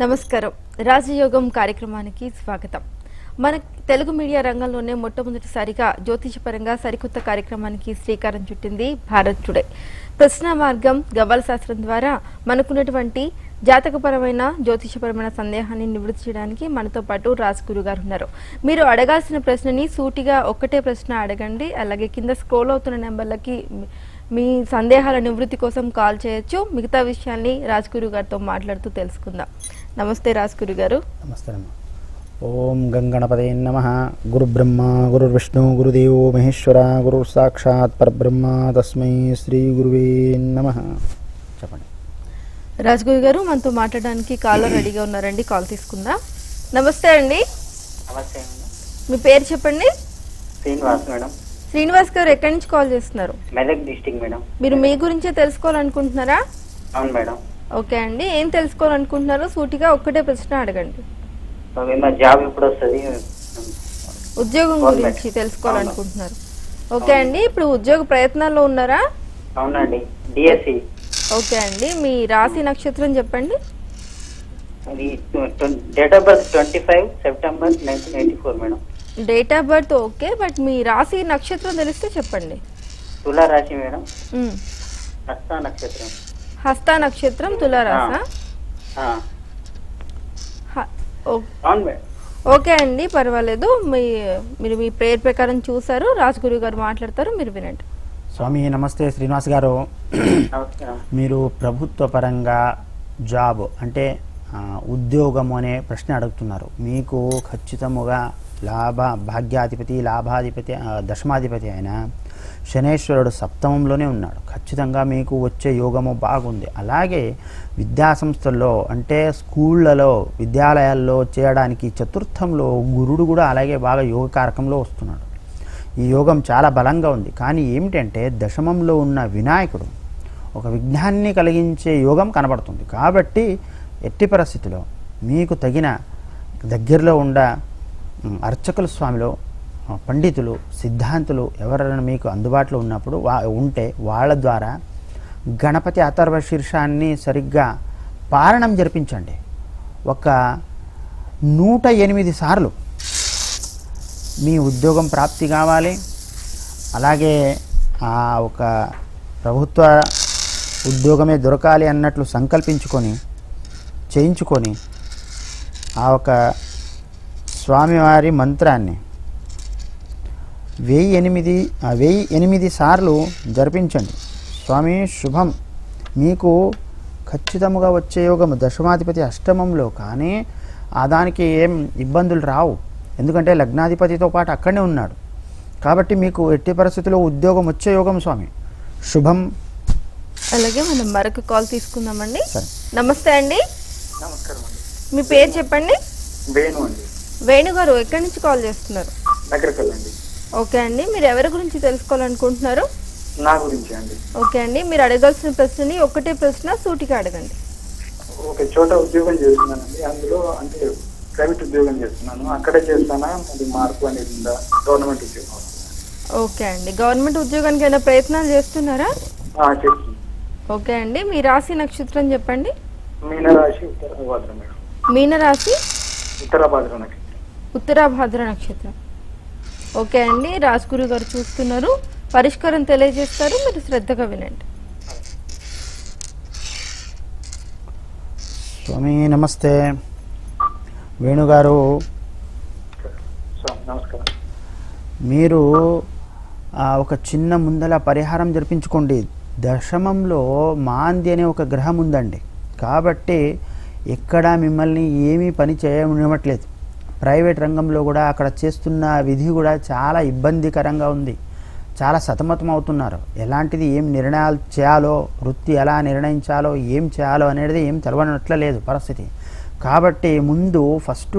నమస్కారం రాజయోగం కార్యక్రమానికి స్వాగతం మన తెలుగు మీడియా రంగంలోనే మొట్టమొదటిసారిగా జ్యోతిషపరంగా సరికొత్త కార్యక్రమానికి శ్రీకారం చుట్టింది భారత్ టుడే ప్రశ్న మార్గం గవ్వల శాస్త్రం ద్వారా మనకున్నటువంటి జాతకపరమైన జ్యోతిషపరమైన సందేహాన్ని నివృత్తి చేయడానికి మనతో పాటు రాజ్ గురు గారు ఉన్నారు మీరు అడగాల్సిన ప్రశ్నని సూటిగా ఒక్కటే ప్రశ్న అడగండి అలాగే కింద స్క్రోల్ అవుతున్న నెంబర్లకి మీ- మీ సందేహాల నివృత్తి కోసం కాల్ చేయొచ్చు మిగతా విషయాల్ని రాజ్ గురు గారితో మాట్లాడుతూ తెలుసుకుందాం నమస్తే రాజ్ గురు గారు నమస్కారం ఓం గంగణపదే నమ గురుబ్రహ్మ గురుర్విష్ణు గురుదేవో మహేశ్వర గురు సాక్షాత్ పరబ్రహ్మ తస్మై శ్రీ గురువే నమ చెప్పండి రాజ్ గురు గారు మనతో మాట్లాడడానికి కాలర్ రెడీగా ఉన్నారండి కాల్ తీసుకుందాం నమస్తే అండి నమస్తే మేడం మీ పేరు చెప్పండి శ్రీనివాస్ మేడం శ్రీనివాస్ గారు ఎక్కడి నుంచి కాల్ చేస్తున్నారు మెదక్ డిస్టిక్ మేడం మీరు మీ గురించే తెలుసుకోవాలనుకుంటున్నారా అవును మేడం ఓకే అండి ఏం తెలుసుకోవాలనుకుంటున్నారో సూటిగా ఒక్కటే ప్రశ్న అడగండి ఓకే మా జాబ్ ఎప్పుడు వస్తుంది ఉద్యోగం Government. గురించి తెలుసుకోవాలనుకుంటున్నారు ఓకే అండి ఇప్పుడు ఉద్యోగ ప్రయత్నాల్లో ఉన్నారా అవునండి డిఎస్సి ఓకే అండి మీ రాశి నక్షత్రం చెప్పండి అది date of birth twenty five September nineteen eighty four madam date of birth okay but మీ రాశి నక్షత్రం తెలిస్తే చెప్పండి తులా రాశి మేడం మ్. హస్తా నక్షత్రం హస్త నక్షత్రం తులారాస ఆ, అవును మేడం ఓకే అండి పర్వాలేదు మీ మీరు మీ ప్రేయర్ ప్రకారం చూసారు రాజగురు గారు మాట్లాడతారు మీరు వినండి స్వామి నమస్తే శ్రీనివాస్ గారు నమస్కారం మీరు ప్రభుత్వ పరంగా జాబ్ అంటే ఆ, ఉద్యోగము అనే ప్రశ్న అడుగుతున్నారు మీకు ఖచ్చితముగా లాభ భాగ్యాధిపతి లాభాధిపతి ఆ, దశమాధిపతి అయిన శనేశ్వరుడు సప్తమంలోనే ఉన్నాడు ఖచ్చితంగా మీకు వచ్చే యోగము బాగుంది అలాగే విద్యా సంస్థల్లో అంటే స్కూళ్ళలో విద్యాలయాల్లో చేయడానికి చతుర్థంలో గురుడు కూడా అలాగే బాగా యోగకారకంలో వస్తున్నాడు ఈ యోగం చాలా బలంగా ఉంది కానీ ఏమిటంటే దశమంలో ఉన్న వినాయకుడు ఒక విఘ్నాన్ని కలిగించే యోగం కనబడుతుంది కాబట్టి ఎట్టి పరిస్థితిలో మీకు తగిన దగ్గరలో ఉండ ఉమ్, అర్చకుల స్వామిలో ఆ, పండితులు సిద్ధాంతులు ఎవరైనా మీకు అందుబాటులో ఉన్నప్పుడు వా ఉంటే వాళ్ళ ద్వారా గణపతి అథర్వ శీర్షాన్ని సరిగ్గా పారణం జరిపించండి ఒక నూట ఎనిమిది సార్లు మీ ఉద్యోగం ప్రాప్తి కావాలి అలాగే ఆ ఒక ప్రభుత్వ ఉద్యోగమే దొరకాలి అన్నట్లు సంకల్పించుకొని చేయించుకొని ఆ ఒక స్వామివారి మంత్రాన్ని వెయ్యి ఎనిమిది ఆ వెయ్యి ఎనిమిది సార్లు జరిపించండి స్వామి శుభం మీకు ఖచ్చితముగా వచ్చే యోగము దశమాధిపతి అష్టమంలో కానీ ఆ దానికి ఏం ఇబ్బందులు రావు ఎందుకంటే లగ్నాధిపతితో పాటు అక్కడనే ఉన్నాడు కాబట్టి మీకు ఎట్టి పరిస్థితుల్లో ఉద్యోగం వచ్చే యోగం స్వామి శుభం అలాగే మనం మరొక కాల్ తీసుకుందామండి సరే నమస్తే అండి నమస్కారం అండి మీ పేరు చెప్పండి వేణు అండి వేణు గారు ఎక్కడి నుంచి కాల్ చేస్తున్నారు దగ్గరికి వెళ్ళండి ఓకే అండి మీరు ఎవరి గురించి తెలుసుకోవాలనుకుంటున్నారు నా గురించి అండి ఓకే అండి మీరు అడగాల్సిన ప్రశ్నని ఒక్కటే ప్రశ్న సూటిగా అడగండి ఒక చోట ఉద్యోగం చేస్తున్నానండి అందులో అంటే ప్రైవేట్ ఉద్యోగం చేస్తున్నాను అక్కడే చేస్తానా అది మార్పు అనేది ఉందా గవర్నమెంట్ ఉద్యోగం ఓకే అండి గవర్నమెంట్ ఉద్యోగానికి ఏమైనా ప్రయత్నాలు చేస్తున్నారా ఆ, చేస్తుంది ఓకే అండి మీ రాశి నక్షత్రం చెప్పండి మీనరాశి ఉత్తరాభాద్ర మేడం మీనరాశి ఉత్తరాభాద్ర నక్షత్రం ఉత్తరాభాద్ర నక్షత్రం ఓకే అండి రాజ్గురు గారు చూస్తున్నారు పరిష్కారం తెలియజేస్తారు మీరు శ్రద్ధగా వినండి స్వామి నమస్తే వేణుగారు స్వామి నమస్కారం మీరు ఆ, ఒక చిన్న ముందల పరిహారం జరిపించుకోండి దశమంలో మాంది అనే ఒక గ్రహం ఉందండి కాబట్టి ఎక్కడ మిమ్మల్ని ఏమీ పని చేయనివ్వట్లేదు ప్రైవేట్ రంగంలో కూడా అక్కడ చేస్తున్న విధి కూడా చాలా ఇబ్బందికరంగా ఉంది చాలా సతమతం అవుతున్నారు ఎలాంటిది ఏం నిర్ణయాలు చేయాలో వృత్తి ఎలా నిర్ణయించాలో ఏం చేయాలో అనేది ఏం తెలవనట్ల లేదు పరిస్థితి కాబట్టి ముందు ఫస్ట్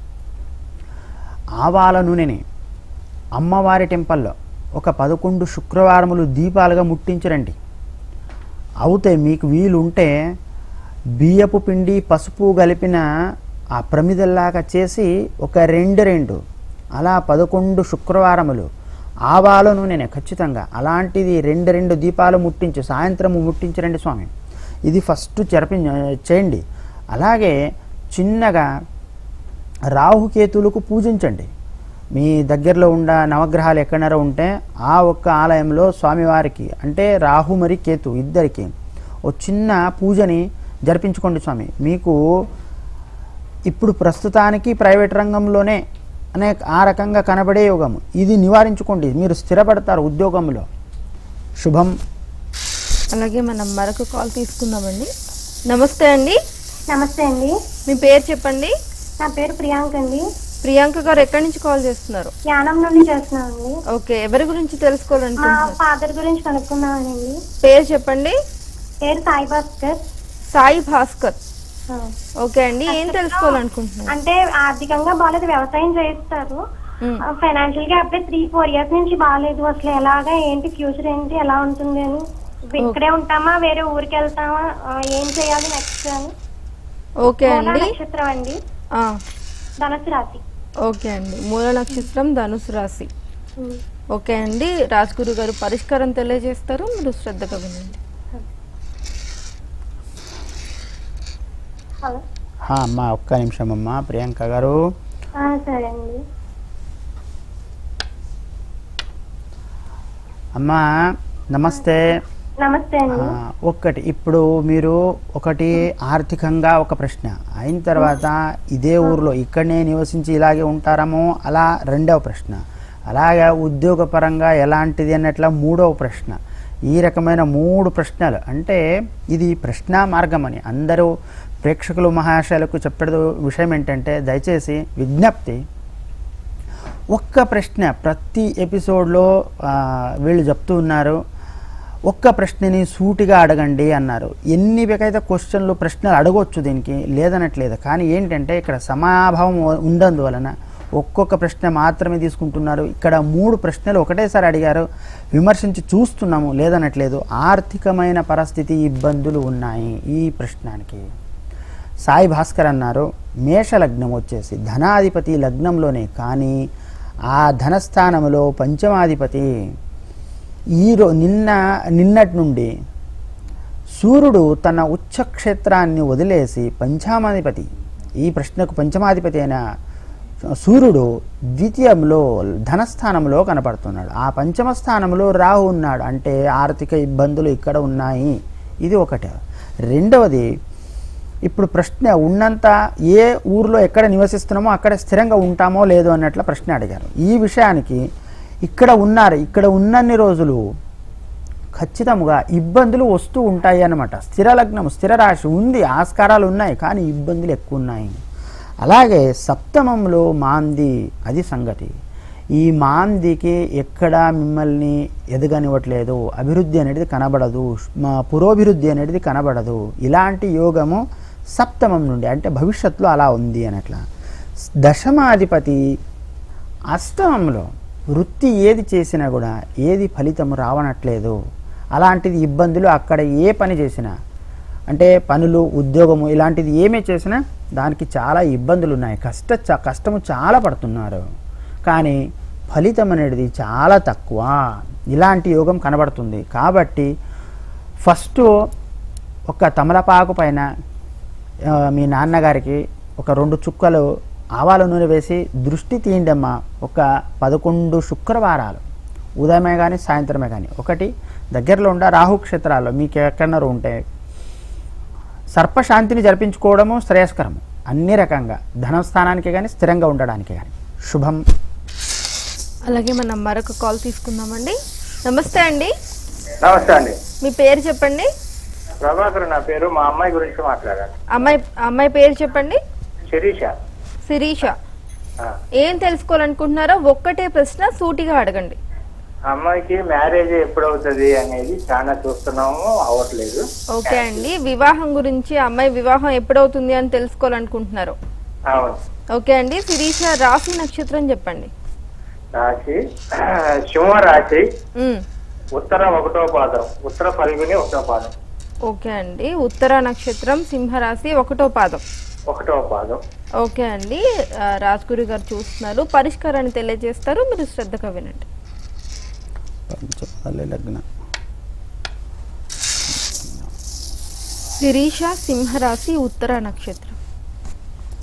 ఆవాల నూనెని అమ్మవారి టెంపల్లో ఒక పదకొండు శుక్రవారములు దీపాలుగా ముట్టించరండి అవుతే మీకు వీలు ఉంటే బియ్యపు పిండి పసుపు కలిపిన ఆ ప్రమిదల్లాగా చేసి ఒక రెండు రెండు అలా పదకొండు శుక్రవారములు ఆవాల నూనెనే ఖచ్చితంగా అలాంటిది రెండు రెండు దీపాలు ముట్టించు సాయంత్రము ముట్టించరండి స్వామి ఇది ఫస్ట్ చెరపి చేయండి అలాగే చిన్నగా రాహుకేతులకు పూజించండి మీ దగ్గరలో ఉన్న నవగ్రహాలు ఎక్కడైనా ఉంటే ఆ ఒక్క ఆలయంలో స్వామివారికి అంటే రాహు మరి కేతు ఇద్దరికి ఓ చిన్న పూజని జరిపించుకోండి స్వామి మీకు ఇప్పుడు ప్రస్తుతానికి ప్రైవేట్ రంగంలోనే అనే ఆ రకంగా కనబడే యోగం ఇది నివారించుకోండి మీరు స్థిరపడతారు ఉద్యోగంలో శుభం అలాగే మనం మరొక కాల్ తీసుకుందామండి నమస్తే అండి నమస్తే అండి మీ పేరు చెప్పండి నా పేరు ప్రియాంక అండి ప్రియాంక గారు ఎక్కడి నుంచి కాల్ చేస్తున్నారు యానం నుండి చేస్తున్నానండి ఓకే ఎవరి గురించి మా తెలుసుకోవాలనుకుంటున్నారు ఫాదర్ గురించి కనుక్కున్నానండి పేరు చెప్పండి పేరు సాయి భాస్కర్ సాయి భాస్కర్ ఆ. ఓకే అండి ఏం తెలుసుకోవాలనుకుంటున్నారు అంటే ఆర్థికంగా బాగాలేదు వ్యవసాయం చేస్తారు మ్. ఫైనాన్షియల్ గా అప్పుడే త్రీ ఫోర్ ఇయర్స్ నుంచి బాగాలేదు అసలు ఎలాగా ఏంటి ఫ్యూచర్ ఏంటి ఎలా ఉంటుంది అని ఇక్కడే ఉంటామా వేరే ఊరికి వెళ్తామా ఆ, ఏం చేయాలి నెక్స్ట్ అని ఓకే మూలా అండి నక్షత్రం అండి ఆ, ధనుసు రాశి ఓకే అండి మూల నక్షత్రం ధనుసు రాశి మ్. ఓకే అండి రాజ్గురు గారు పరిష్కారం తెలియజేస్తారు మీరు శ్రద్ధగా వినండి హలో హా, అమ్మా ఒక్క నిమిషం అమ్మా ప్రియాంక గారు ఆ, సరే అండి అమ్మా నమస్తే నమస్తే అండి ఆ, ఒక్కటి ఇప్పుడు మీరు ఒకటి ఆర్థికంగా ఒక ప్రశ్న అయిన తర్వాత ఇదే ఊర్లో ఇక్కడనే నివసించి ఇలాగే ఉంటారమో అలా రెండవ ప్రశ్న అలాగే ఉద్యోగపరంగా ఎలాంటిది అన్నట్ల మూడవ ప్రశ్న ఈ రకమైన మూడు ప్రశ్నలు అంటే ఇది ప్రశ్న మార్గం అని అందరూ ప్రేక్షకులు మహాశయులకు చెప్పేది విషయం ఏంటంటే దయచేసి విజ్ఞప్తి ఒక్క ప్రశ్న ప్రతి ఎపిసోడ్లో ఆ, వీళ్ళు చెప్తూ ఉన్నారు ఒక్క ప్రశ్నని సూటిగా అడగండి అన్నారు ఎన్ని వేకైతే క్వశ్చన్లు ప్రశ్నలు అడగొచ్చు దీనికి లేదనట్లేదు కానీ ఏంటంటే ఇక్కడ సమాభావం ఉండందువలన ఒక్కొక్క ప్రశ్న మాత్రమే తీసుకుంటున్నారు ఇక్కడ మూడు ప్రశ్నలు ఒకటేసారి అడిగారు విమర్శించి చూస్తున్నాము లేదనట్లేదు ఆర్థికమైన పరిస్థితి ఇబ్బందులు ఉన్నాయి ఈ ప్రశ్నానికి సాయి భాస్కర్ అన్నారు మేష లగ్నం వచ్చేసి ధనాధిపతి లగ్నంలోనే కానీ ఆ ధనస్థానంలో పంచమాధిపతి ఈరో నిన్న నిన్నటి నుండి సూర్యుడు తన ఉచ్చక్షేత్రాన్ని వదిలేసి పంచమాధిపతి ఈ ప్రశ్నకు పంచమాధిపతి అయిన సూర్యుడు ద్వితీయంలో ధనస్థానంలో కనపడుతున్నాడు ఆ పంచమ స్థానంలో రాహు ఉన్నాడు అంటే ఆర్థిక ఇబ్బందులు ఇక్కడ ఉన్నాయి ఇది ఒకటి రెండవది ఇప్పుడు ప్రశ్న ఉన్నంత ఏ ఊర్లో ఎక్కడ నివసిస్తున్నామో అక్కడ స్థిరంగా ఉంటామో లేదో అన్నట్ల ప్రశ్న అడిగారు ఈ విషయానికి ఇక్కడ ఉన్నారు ఇక్కడ ఉన్నన్ని రోజులు ఖచ్చితంగా ఇబ్బందులు వస్తూ ఉంటాయి అన్నమాట స్థిర లగ్నం స్థిర రాశి ఉంది ఆస్కారాలు ఉన్నాయి కానీ ఇబ్బందులు ఎక్కువ ఉన్నాయి అలాగే సప్తమంలో మాంది అది సంగతి ఈ మాందికి ఎక్కడా మిమ్మల్ని ఎదగనివ్వట్లేదు అభివృద్ధి అనేది కనబడదు మా పురోభివృద్ధి అనేది కనబడదు ఇలాంటి యోగము సప్తమం నుండి అంటే భవిష్యత్తులో అలా ఉంది అనట్లా దశమాధిపతి అష్టమంలో వృత్తి ఏది చేసినా కూడా ఏది ఫలితం రావనట్లేదు అలాంటిది ఇబ్బందులు అక్కడ ఏ పని చేసినా అంటే పనులు ఉద్యోగము ఇలాంటిది ఏమే చేసినా దానికి చాలా ఇబ్బందులు ఉన్నాయి కష్ట చ- కష్టము చాలా పడుతున్నారు కానీ ఫలితం అనేది చాలా తక్కువ ఇలాంటి యోగం కనబడుతుంది కాబట్టి ఫస్ట్ ఒక తమలపాకు పైన ఆ, మీ నాన్నగారికి ఒక రెండు చుక్కలు ఆవాల నూనె వేసి దృష్టి తీయండమ్మా ఒక పదకొండు శుక్రవారాలు ఉదయమే కానీ సాయంత్రమే కానీ ఒకటి దగ్గరలో ఉండ రాహు క్షేత్రాల్లో మీకు ఎక్కడన్నారు ఉంటే సర్పశాంతిని జరిపించుకోవడము శ్రేయస్కరము అన్ని రకంగా ధనస్థానానికి కానీ స్థిరంగా ఉండడానికి కానీ శుభం అలాగే మనం మరొక కాల్ తీసుకుందామండి నమస్తే అండి నమస్తే అండి మీ పేరు చెప్పండి ప్రభాకర్ నా పేరు మా అమ్మాయి గురించి మాట్లాడాలి అమ్మాయి అమ్మాయి పేరు చెప్పండి శిరీష శిరీష ఆ. ఏం తెలుసుకోవాలనుకుంటున్నారో ఒక్కటే ప్రశ్న సూటిగా అడగండి ఆ అమ్మాయికి మ్యారేజ్ ఎప్పుడు అవుతుంది అనేది చాలా చూస్తున్నాము అవ్వట్లేదు ఓకే అండి వివాహం గురించి అమ్మాయి వివాహం ఎప్పుడవుతుంది అని తెలుసుకోవాలనుకుంటున్నారు అవును ఓకే అండి శిరీష రాశి నక్షత్రం చెప్పండి రాశి సింహరాశి ఉమ్, ఉత్తర ఒకటో పాదం ఉత్తర ఫల్గుని ఒకటో పాదం ఓకే అండి ఉత్తర నక్షత్రం సింహరాశి ఒకటో పాదం ఒకటో పాదం ఓకే అండి ఆ, రాజ్గురు గారు చూస్తున్నారు పరిష్కారాన్ని తెలియజేస్తారు మీరు శ్రద్ధగా వినండి పంచమాలి లగ్న శిరీష సింహరాశి ఉత్తర నక్షత్రం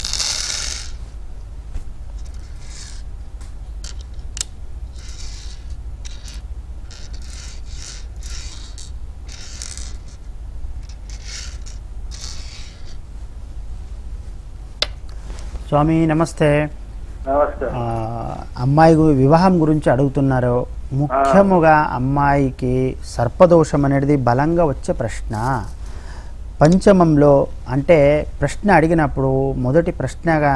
స్వామి నమస్తే నమస్తే ఆ, అమ్మాయి గు- వివాహం గురించి అడుగుతున్నారు ముఖ్యముగా అమ్మాయికి సర్పదోషం అనేది బలంగా వచ్చే ప్రశ్న పంచమంలో అంటే ప్రశ్న అడిగినప్పుడు మొదటి ప్రశ్నగా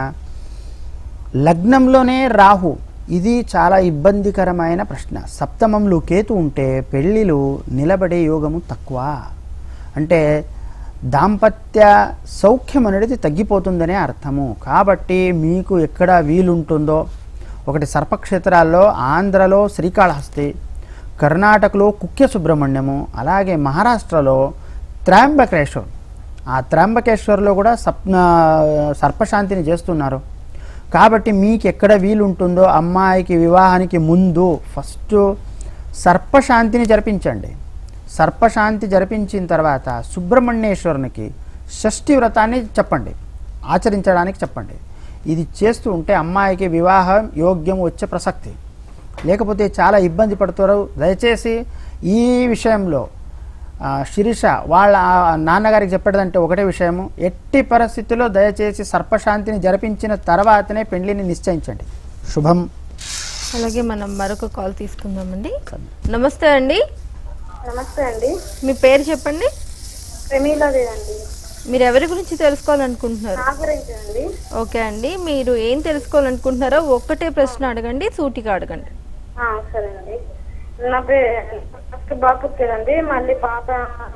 లగ్నంలోనే రాహు ఇది చాలా ఇబ్బందికరమైన ప్రశ్న సప్తమంలో కేతు ఉంటే పెళ్ళిళ్ళు నిలబడే యోగము తక్కువ అంటే దాంపత్య సౌఖ్యం అనేది తగ్గిపోతుందనే అర్థము కాబట్టి మీకు ఎక్కడ వీలుంటుందో ఒకటి సర్పక్షేత్రాల్లో ఆంధ్రలో శ్రీకాళహస్తి కర్ణాటకలో కుక్య సుబ్రహ్మణ్యము అలాగే మహారాష్ట్రలో త్రయంబకేశ్వర్ ఆ త్రయంబకేశ్వర్లో కూడా సప్న సర్పశాంతిని చేస్తున్నారు కాబట్టి మీకు ఎక్కడ వీలుంటుందో అమ్మాయికి వివాహానికి ముందు ఫస్ట్ సర్పశాంతిని జరిపించండి సర్పశాంతి జరిపించిన తర్వాత సుబ్రహ్మణ్యేశ్వరునికి షష్ఠి వ్రతాన్ని చెప్పండి ఆచరించడానికి చెప్పండి ఇది చేస్తూ ఉంటే అమ్మాయికి వివాహం యోగ్యం వచ్చే ప్రసక్తి లేకపోతే చాలా ఇబ్బంది పడుతారు దయచేసి ఈ విషయంలో ఆ, శిరీష వాళ్ళ ఆ నాన్నగారికి చెప్పేదంటే ఒకటే విషయము ఎట్టి పరిస్థితుల్లో దయచేసి సర్పశాంతిని జరిపించిన తర్వాతనే పెళ్లిని నిశ్చయించండి శుభం అలాగే మనం మరొక కాల్ తీసుకుందామండి నమస్తే అండి నమస్తే అండి మీ పేరు చెప్పండి ప్రమీలాదేవి అండి మీరు ఎవరి గురించి తెలుసుకోవాలనుకుంటున్నారు నా గురించి అండి ఓకే అండి మీరు ఏం తెలుసుకోవాలనుకుంటున్నారో ఒక్కటే ప్రశ్న అడగండి సూటిగా అడగండి ఆ, సరే అండి నా పేరు ఫస్ట్ బాగా పుట్టిందండి మళ్ళీ పాప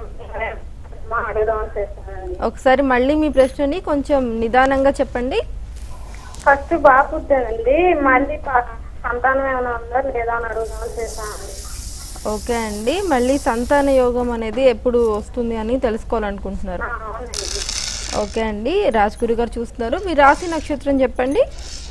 మా అడుగుదామని చేస్తానండి ఒకసారి మళ్ళీ మీ ప్రశ్నని కొంచెం నిదానంగా చెప్పండి ఫస్ట్ బాగా పుట్టానండి మళ్ళీ పా- సంతానం ఏమైనా ఉందా లేదా అని అడుగుదామని చేస్తానండి ఓకే అండి మళ్ళీ సంతాన యోగం అనేది ఎప్పుడు వస్తుంది అని తెలుసుకోవాలనుకుంటున్నారు ఆ, అవునండి ఓకే అండి రాజ్గురు గారు చూస్తున్నారు మీ రాశి నక్షత్రం చెప్పండి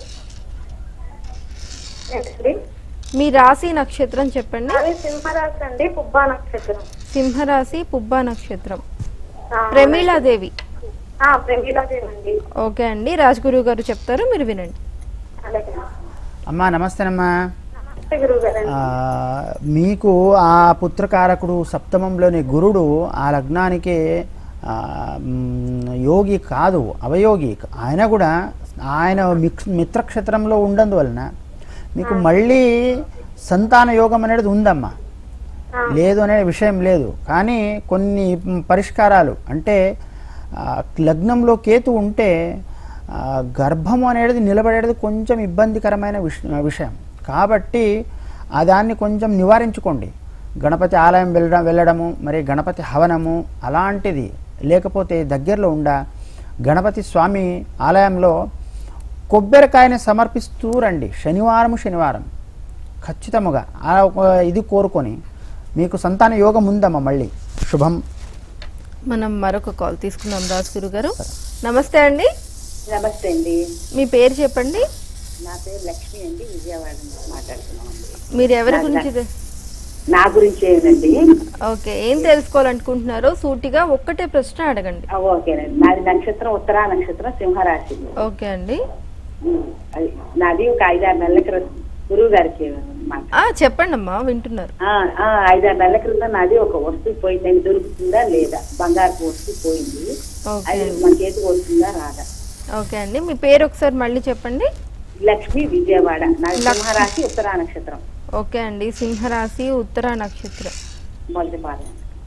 ఏంటండి మీ రాశి నక్షత్రం చెప్పండి అది సింహరాశి అండి పుబ్బా నక్షత్రం సింహరాశి పుబ్బా నక్షత్రం ఆ, ప్రమీలాదేవి ఆ, ప్రమీలాదేవి అండి ఓకే అండి రాజ్గురు గారు చెప్తారు మీరు వినండి అలాగే అమ్మా నమస్తేనమ్మా నమస్తే గురువు గారండి ఆ, మీకు ఆ పుత్రకారకుడు సప్తమంలోని గురుడు ఆ లగ్నానికి ఆ, మ్, యోగి కాదు అవయోగి ఆయన కూడా ఆయన మిక్- మిత్రక్షేత్రంలో ఉండందువలన మీకు మళ్ళీ సంతాన యోగం అనేది ఉందమ్మా లేదు అనే విషయం లేదు కానీ కొన్ని మ్, పరిష్కారాలు అంటే ఆ, లగ్నంలో కేతు ఉంటే ఆ, గర్భం అనేది నిలబడేది కొంచెం ఇబ్బందికరమైన విష విషయం కాబట్టి ఆ దాన్ని కొంచెం నివారించుకోండి గణపతి ఆలయం వెళ్ళడం వెళ్ళడము మరి గణపతి హవనము అలాంటిది లేకపోతే దగ్గరలో ఉండ గణపతి స్వామి ఆలయంలో కొబ్బరికాయని సమర్పిస్తూ రండి శనివారం శనివారం ఖచ్చితముగా ఆ ఒక ఇది కోరుకొని మీకు సంతాన యోగం ఉందమ్మా మళ్ళీ శుభం మనం మరొక కాల్ తీసుకుందాం రాజ్గురు గారు నమస్తే అండి నమస్తే అండి మీ పేరు చెప్పండి నా పేరు లక్ష్మి అండి విజయవాడ నుంచి మాట్లాడుతున్నాం అండి మీరు ఎవరి గురించి తె- నా గురించి ఏనండి ఓకే ఏం తెలుసుకోవాలనుకుంటున్నారో సూటిగా ఒక్కటే ప్రశ్న అడగండి ఆ, ఓకేనండి నాది నక్షత్రం ఉత్తరా నక్షత్రం సింహరాశి ఓకే అండి ఉమ్, అది నాది ఒక ఐదారు నెలల క్రితం గురువు గారికి మాట ఆ చెప్పండి అమ్మా వింటున్నారు ఆ, ఆ, ఐదారు నెలల క్రితం నాది ఒక వస్తువు పోయిందండి దొరుకుతుందా లేదా బంగారు వస్తువు పోయింది ఓకే అది మన చేతికి వస్తుందా రాదా ఓకే అండి మీ పేరు ఒకసారి మళ్ళీ చెప్పండి లక్ష్మి విజయవాడ నాది లక్ష్మి. సింహరాశి ఉత్తరా నక్షత్రం ఓకే అండి సింహరాశి ఉత్తర నక్షత్రం మొదటి పాదం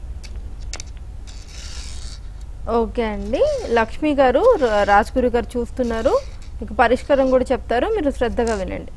ఓకే అండి లక్ష్మి గారు ర- రాజ్గురు గారు చూస్తున్నారు మీకు పరిష్కారం కూడా చెప్తారు మీరు శ్రద్ధగా వినండి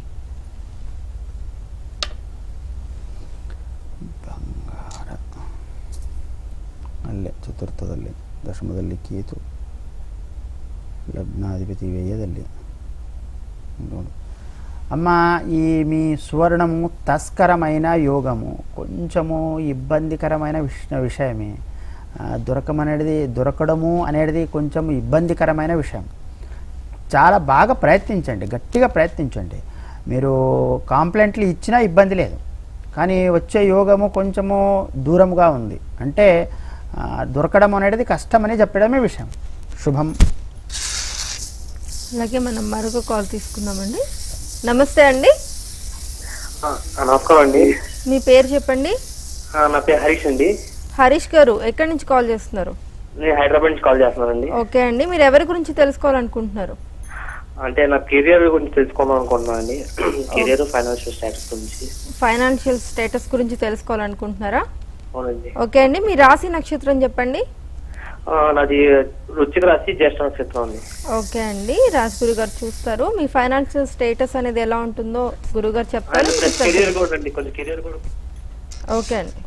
ಅಲ್ಲೇ ಚತುರ್ಥದಲ್ಲಿ ದಶಮದಲ್ಲಿ ಕೇತು ಲಗ್ನಾಧಿಪತಿ ವ್ಯಯದಲ್ಲಿ ನೋಡು అమ్మ ఈ మీ సువర్ణము తస్కరమైన యోగము కొంచెము ఇబ్బందికరమైన విష విషయమే ఆ, దొరకమనేది దొరకడము అనేది కొంచెం ఇబ్బందికరమైన విషయం చాలా బాగా ప్రయత్నించండి గట్టిగా ప్రయత్నించండి మీరు కాంప్లైంట్లు ఇచ్చినా ఇబ్బంది లేదు కానీ వచ్చే యోగము కొంచెము దూరంగా ఉంది అంటే ఆ, దొరకడం అనేది కష్టమని చెప్పడమే విషయం శుభం అలాగే మనం మరొక కాల్ తీసుకుందామండి నమస్తే అండి ఆ, నమస్కారం అండి మీ పేరు చెప్పండి ఆ, నా పేరు హరీష్ అండి హరీష్ గారు ఎక్కడి నుంచి కాల్ చేస్తున్నారు నేను హైదరాబాద్ నుంచి కాల్ చేస్తున్నానండి ఓకే అండి మీరు ఎవరి గురించి తెలుసుకోవాలనుకుంటున్నారు అంటే నా కెరియర్ గురించి తెలుసుకోవాలని అనుకుంటున్నాను అండి కెరియర్ ఫైనాన్షియల్ స్టాటస్ గురించి ఫైనాన్షియల్ స్టేటస్ గురించి తెలుసుకోవాలనుకుంటున్నారా అవునండి ఓకే అండి మీ రాశి నక్షత్రం చెప్పండి ఆ, నాది వృచ్చిక రాశి జ్యేష్ఠ నక్షత్రం అండి ఓకే అండి రాజ్ గురు గారు చూస్తారు మీ ఫైనాన్షియల్ స్టేటస్ అనేది ఎలా ఉంటుందో గురుగారు చెప్తారు అండ్ ప్లస్ కెరియర్ కూడా అండి కొంచెం కెరియర్ కూడా ఓకే అండి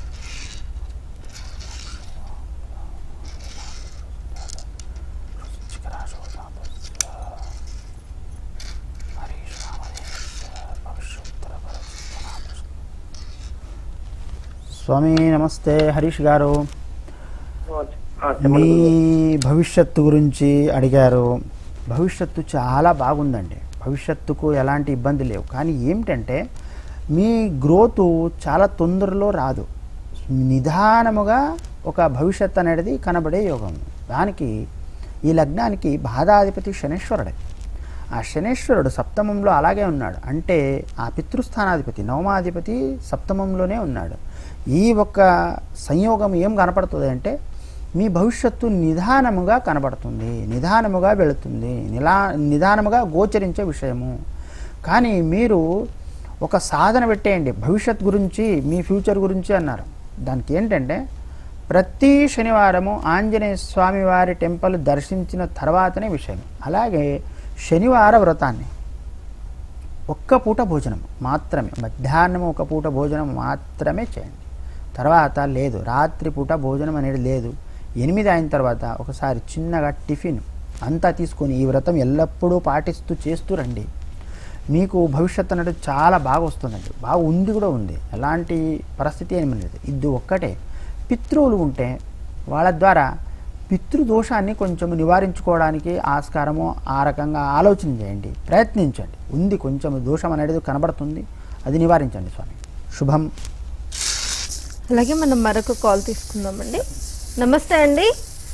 స్వామి నమస్తే హరీష్ గారు ఆ, మీ చెప్పండి భవిష్యత్తు గురించి అడిగారు భవిష్యత్తు చాలా బాగుందండి భవిష్యత్తుకు ఎలాంటి ఇబ్బంది లేవు కానీ ఏమిటంటే మీ గ్రోత్ చాలా తొందరలో రాదు నిదానముగా ఒక భవిష్యత్ అనేది కనబడే యోగం దానికి ఈ లగ్నానికి బాధాధిపతి శనేశ్వరుడే ఆ శనేశ్వరుడు సప్తమంలో అలాగే ఉన్నాడు అంటే ఆ పితృస్థానాధిపతి నవమాధిపతి సప్తమంలోనే ఉన్నాడు ఈ ఒక్క సంయోగం ఏం కనపడుతుంది అంటే మీ భవిష్యత్తు నిదానముగా కనబడుతుంది నిదానముగా వెళుతుంది నిలా నిదానముగా గోచరించే విషయము కానీ మీరు ఒక సాధన పెట్టేయండి భవిష్యత్ గురించి మీ ఫ్యూచర్ గురించి అన్నారు దానికి ఏంటంటే ప్రతి శనివారము ఆంజనేయ స్వామి వారి టెంపుల్ దర్శించిన తర్వాతనే విషయం అలాగే శనివార వ్రతాన్ని ఒక్క పూట భోజనం మాత్రమే మధ్యాహ్నం ఒక పూట భోజనం మాత్రమే చేయండి తర్వాత లేదు రాత్రి పూట భోజనం అనేది లేదు ఎనిమిది అయిన తర్వాత ఒకసారి చిన్నగా టిఫిన్ అంతా తీసుకొని ఈ వ్రతం ఎల్లప్పుడూ పాటిస్తూ చేస్తూ రండి మీకు భవిష్యత్తు అనేది చాలా బాగా వస్తుందండి బాగా ఉంది కూడా ఉంది ఎలాంటి పరిస్థితి ఏమి లేదు ఇది ఒక్కటే పితృవులు ఉంటే వాళ్ళ ద్వారా పితృదోషాన్ని కొంచెం నివారించుకోవడానికి ఆస్కారము ఆ రకంగా ఆలోచన చేయండి ప్రయత్నించండి ఉంది కొంచెం దోషం అనేది కనబడుతుంది అది నివారించండి స్వామి శుభం అలాగే మనం మరొక కాల్ తీసుకుందామండి నమస్తే అండి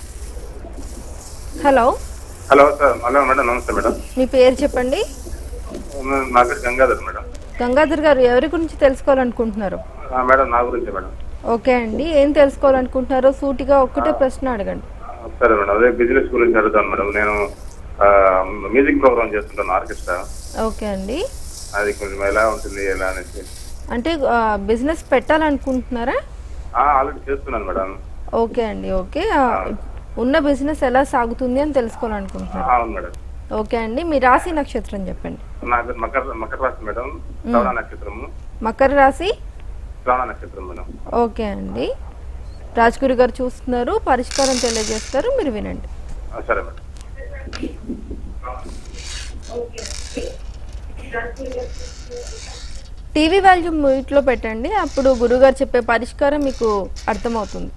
hello hello sir hello madam నమస్తే మేడం మీ పేరు చెప్పండి నా పేరు గంగాధర్ మేడం గంగాధర్ గారు ఎవరి గురించి తెలుసుకోవాలనుకుంటున్నారు ఆ, మేడం నా గురించి మేడం ఓకే అండి ఏం తెలుసుకోవాలనుకుంటున్నారో సూటిగా ఒక్కటే ప్రశ్న అడగండి ఆ, సరే మేడం అదే బిజినెస్ గురించి అడుగుతాను మేడం నేను ఆ, మ్యూజిక్ ప్రోగ్రామ్ చేస్తుంటాను ఆర్కెస్ట్రా ఓకే అండి అది కొంచెం ఎలా ఉంటుంది ఎలా అనేసి అంటే ఆ, బిజినెస్ పెట్టాలనుకుంటున్నారా ఆ, ఆల్రెడీ చేస్తున్నాను మేడం ఓకే అండి ఓకే ఆ, ఉన్న బిజినెస్ ఎలా సాగుతుంది అని తెలుసుకోవాలనుకుంటున్నారు ఆ, అవును మేడం ఓకే అండి మీ రాశి నక్షత్రం చెప్పండి నా పేరు మకర మకర రాశి మేడం శ్రవణ నక్షత్రము మకర రాశి శ్రవణ నక్షత్రం మేడం ఓకే అండి రాజ్గురు గారు చూస్తున్నారు పరిష్కారం తెలియజేస్తారు మీరు వినండి ఆ, సరే మేడం టీవీ వాల్యూమ్ మ్యూట్లో పెట్టండి అప్పుడు గురుగారు చెప్పే పరిష్కారం మీకు అర్థమవుతుంది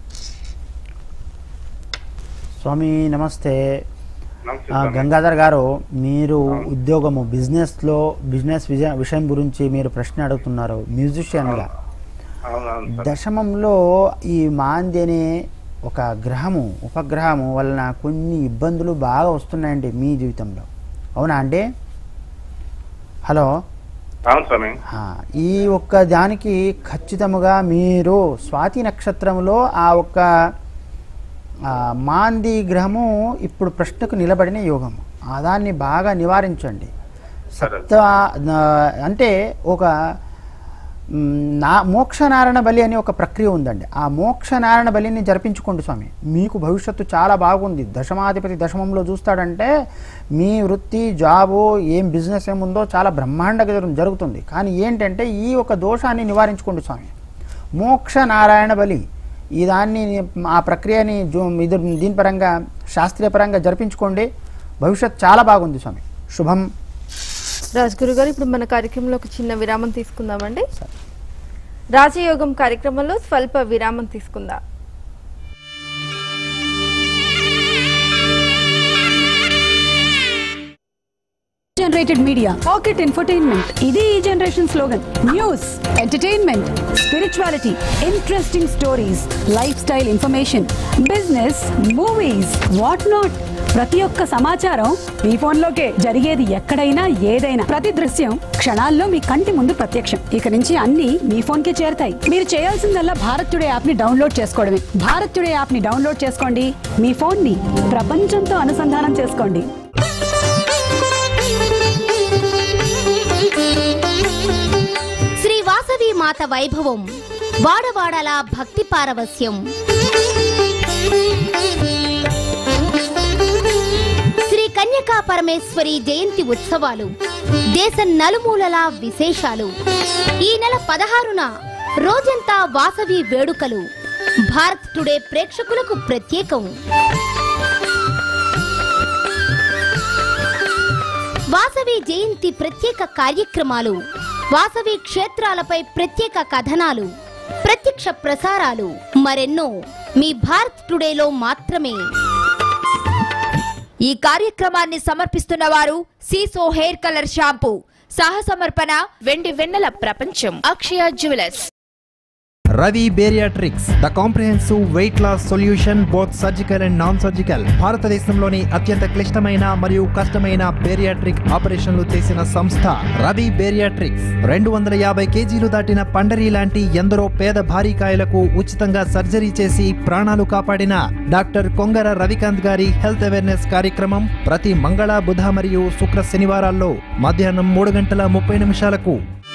స్వామి నమస్తే నమస్తే ఆ, స్వామి. గంగాధర్ గారు మీరు ఉద్యోగము బిజినెస్లో బిజినెస్ విజయ విషయం గురించి మీరు ప్రశ్న అడుగుతున్నారు మ్యూజిషియన్గా అవును అవును సార్ దశమంలో ఈ మాంది అనే ఒక గ్రహము ఉపగ్రహము వలన కొన్ని ఇబ్బందులు బాగా వస్తున్నాయండి మీ జీవితంలో అవునా అండి హలో అవును స్వామి ఆ, ఈ ఒక్క దానికి ఖచ్చితముగా మీరు స్వాతి నక్షత్రంలో ఆ ఒక్క ఆ, మాంది గ్రహము ఇప్పుడు ప్రశ్నకు నిలబడిన యోగము ఆ దాన్ని బాగా నివారించండి సప్త ఆ, అంటే ఒక మ్, నా మోక్షనారాయణ బలి అనే ఒక ప్రక్రియ ఉందండి ఆ మోక్షనారాయణ బలిని జరిపించుకోండి స్వామి మీకు భవిష్యత్తు చాలా బాగుంది దశమాధిపతి దశమంలో చూస్తాడంటే మీ వృత్తి జాబు ఏం బిజినెస్ ఏముందో చాలా బ్రహ్మాండంగా జరుగు- జరుగుతుంది కానీ ఏంటంటే ఈ ఒక దోషాన్ని నివారించుకోండి స్వామి మోక్ష నారాయణ బలి ఈ దాన్ని ఆ ప్రక్రియని జూ- ఇది దీని పరంగా శాస్త్రీయ పరంగా జరిపించుకోండి భవిష్యత్ చాలా బాగుంది స్వామి శుభం రాజ్గురు గారు ఇప్పుడు మన కార్యక్రమంలో ఒక చిన్న విరామం తీసుకుందామండి రాజయోగం కార్యక్రమంలో స్వల్ప విరామం తీసుకుందాం జనరేటెడ్ మీడియా పాకెట్ ఇన్ఫర్టైన్మెంట్ ఇది ఈ generation slogan news entertainment spirituality interesting stories lifestyle information business movies what not ప్రతి ఒక్క సమాచారం మీ ఫోన్లోకే జరిగేది ఎక్కడైనా ఏదైనా ప్రతి దృశ్యం క్షణాల్లో మీ కంటి ముందు ప్రత్యక్షం ఇక నుంచి అన్ని మీ ఫోన్ కే చేరతాయి మీరు చేయాల్సిందల్లా భారత్ టుడే యాప్ ని డౌన్లోడ్ చేసుకోవడమే భారత్ టుడే యాప్ ని డౌన్లోడ్ చేసుకోండి మీ ఫోన్ ని ప్రపంచంతో అనుసంధానం చేసుకోండి శ్రీ వాసవి మాత వైభవం వాడవాడలా భక్తి పారవస్యం శ్రీ కన్యకా పరమేశ్వరి జయంతి ఉత్సవాలు దేశ నలుమూలలా విశేషాలు ఈ నెల పదహారున రోజంతా వాసవి వేడుకలు భారత్ టుడే ప్రేక్షకులకు ప్రత్యేకం వాసవి జయంతి ప్రత్యేక కార్యక్రమాలు వాసవి క్షేత్రాలపై ప్రత్యేక కథనాలు ప్రత్యక్ష ప్రసారాలు మరెన్నో మీ భారత్ టుడేలో మాత్రమే ఈ కార్యక్రమాన్ని సమర్పిస్తున్న వారు సీసో హెయిర్ కలర్ షాంపూ సహసమర్పణ వెండి వెన్నెల ప్రపంచం Akshaya jewellers Ravi bariatrics the comprehensive weight loss solution both surgical and non surgical భారతదేశంలోని అత్యంత క్లిష్టమైన మరియు కష్టమైన బేరియాట్రిక్ ఆపరేషన్లు చేసిన సంస్థ రవి బేరియాట్రిక్స్ రెండు వందల యాభై కేజీలు దాటిన పండరి లాంటి ఎందరో పేద భారీకాయలకు ఉచితంగా సర్జరీ చేసి ప్రాణాలు కాపాడిన డాక్టర్ కొంగర రవికాంత్ గారి హెల్త్ అవేర్నెస్ కార్యక్రమం ప్రతి మంగళ బుధ మరియు శుక్ర శనివారాల్లో మధ్యాహ్నం మూడు గంటల ముప్పై నిమిషాలకు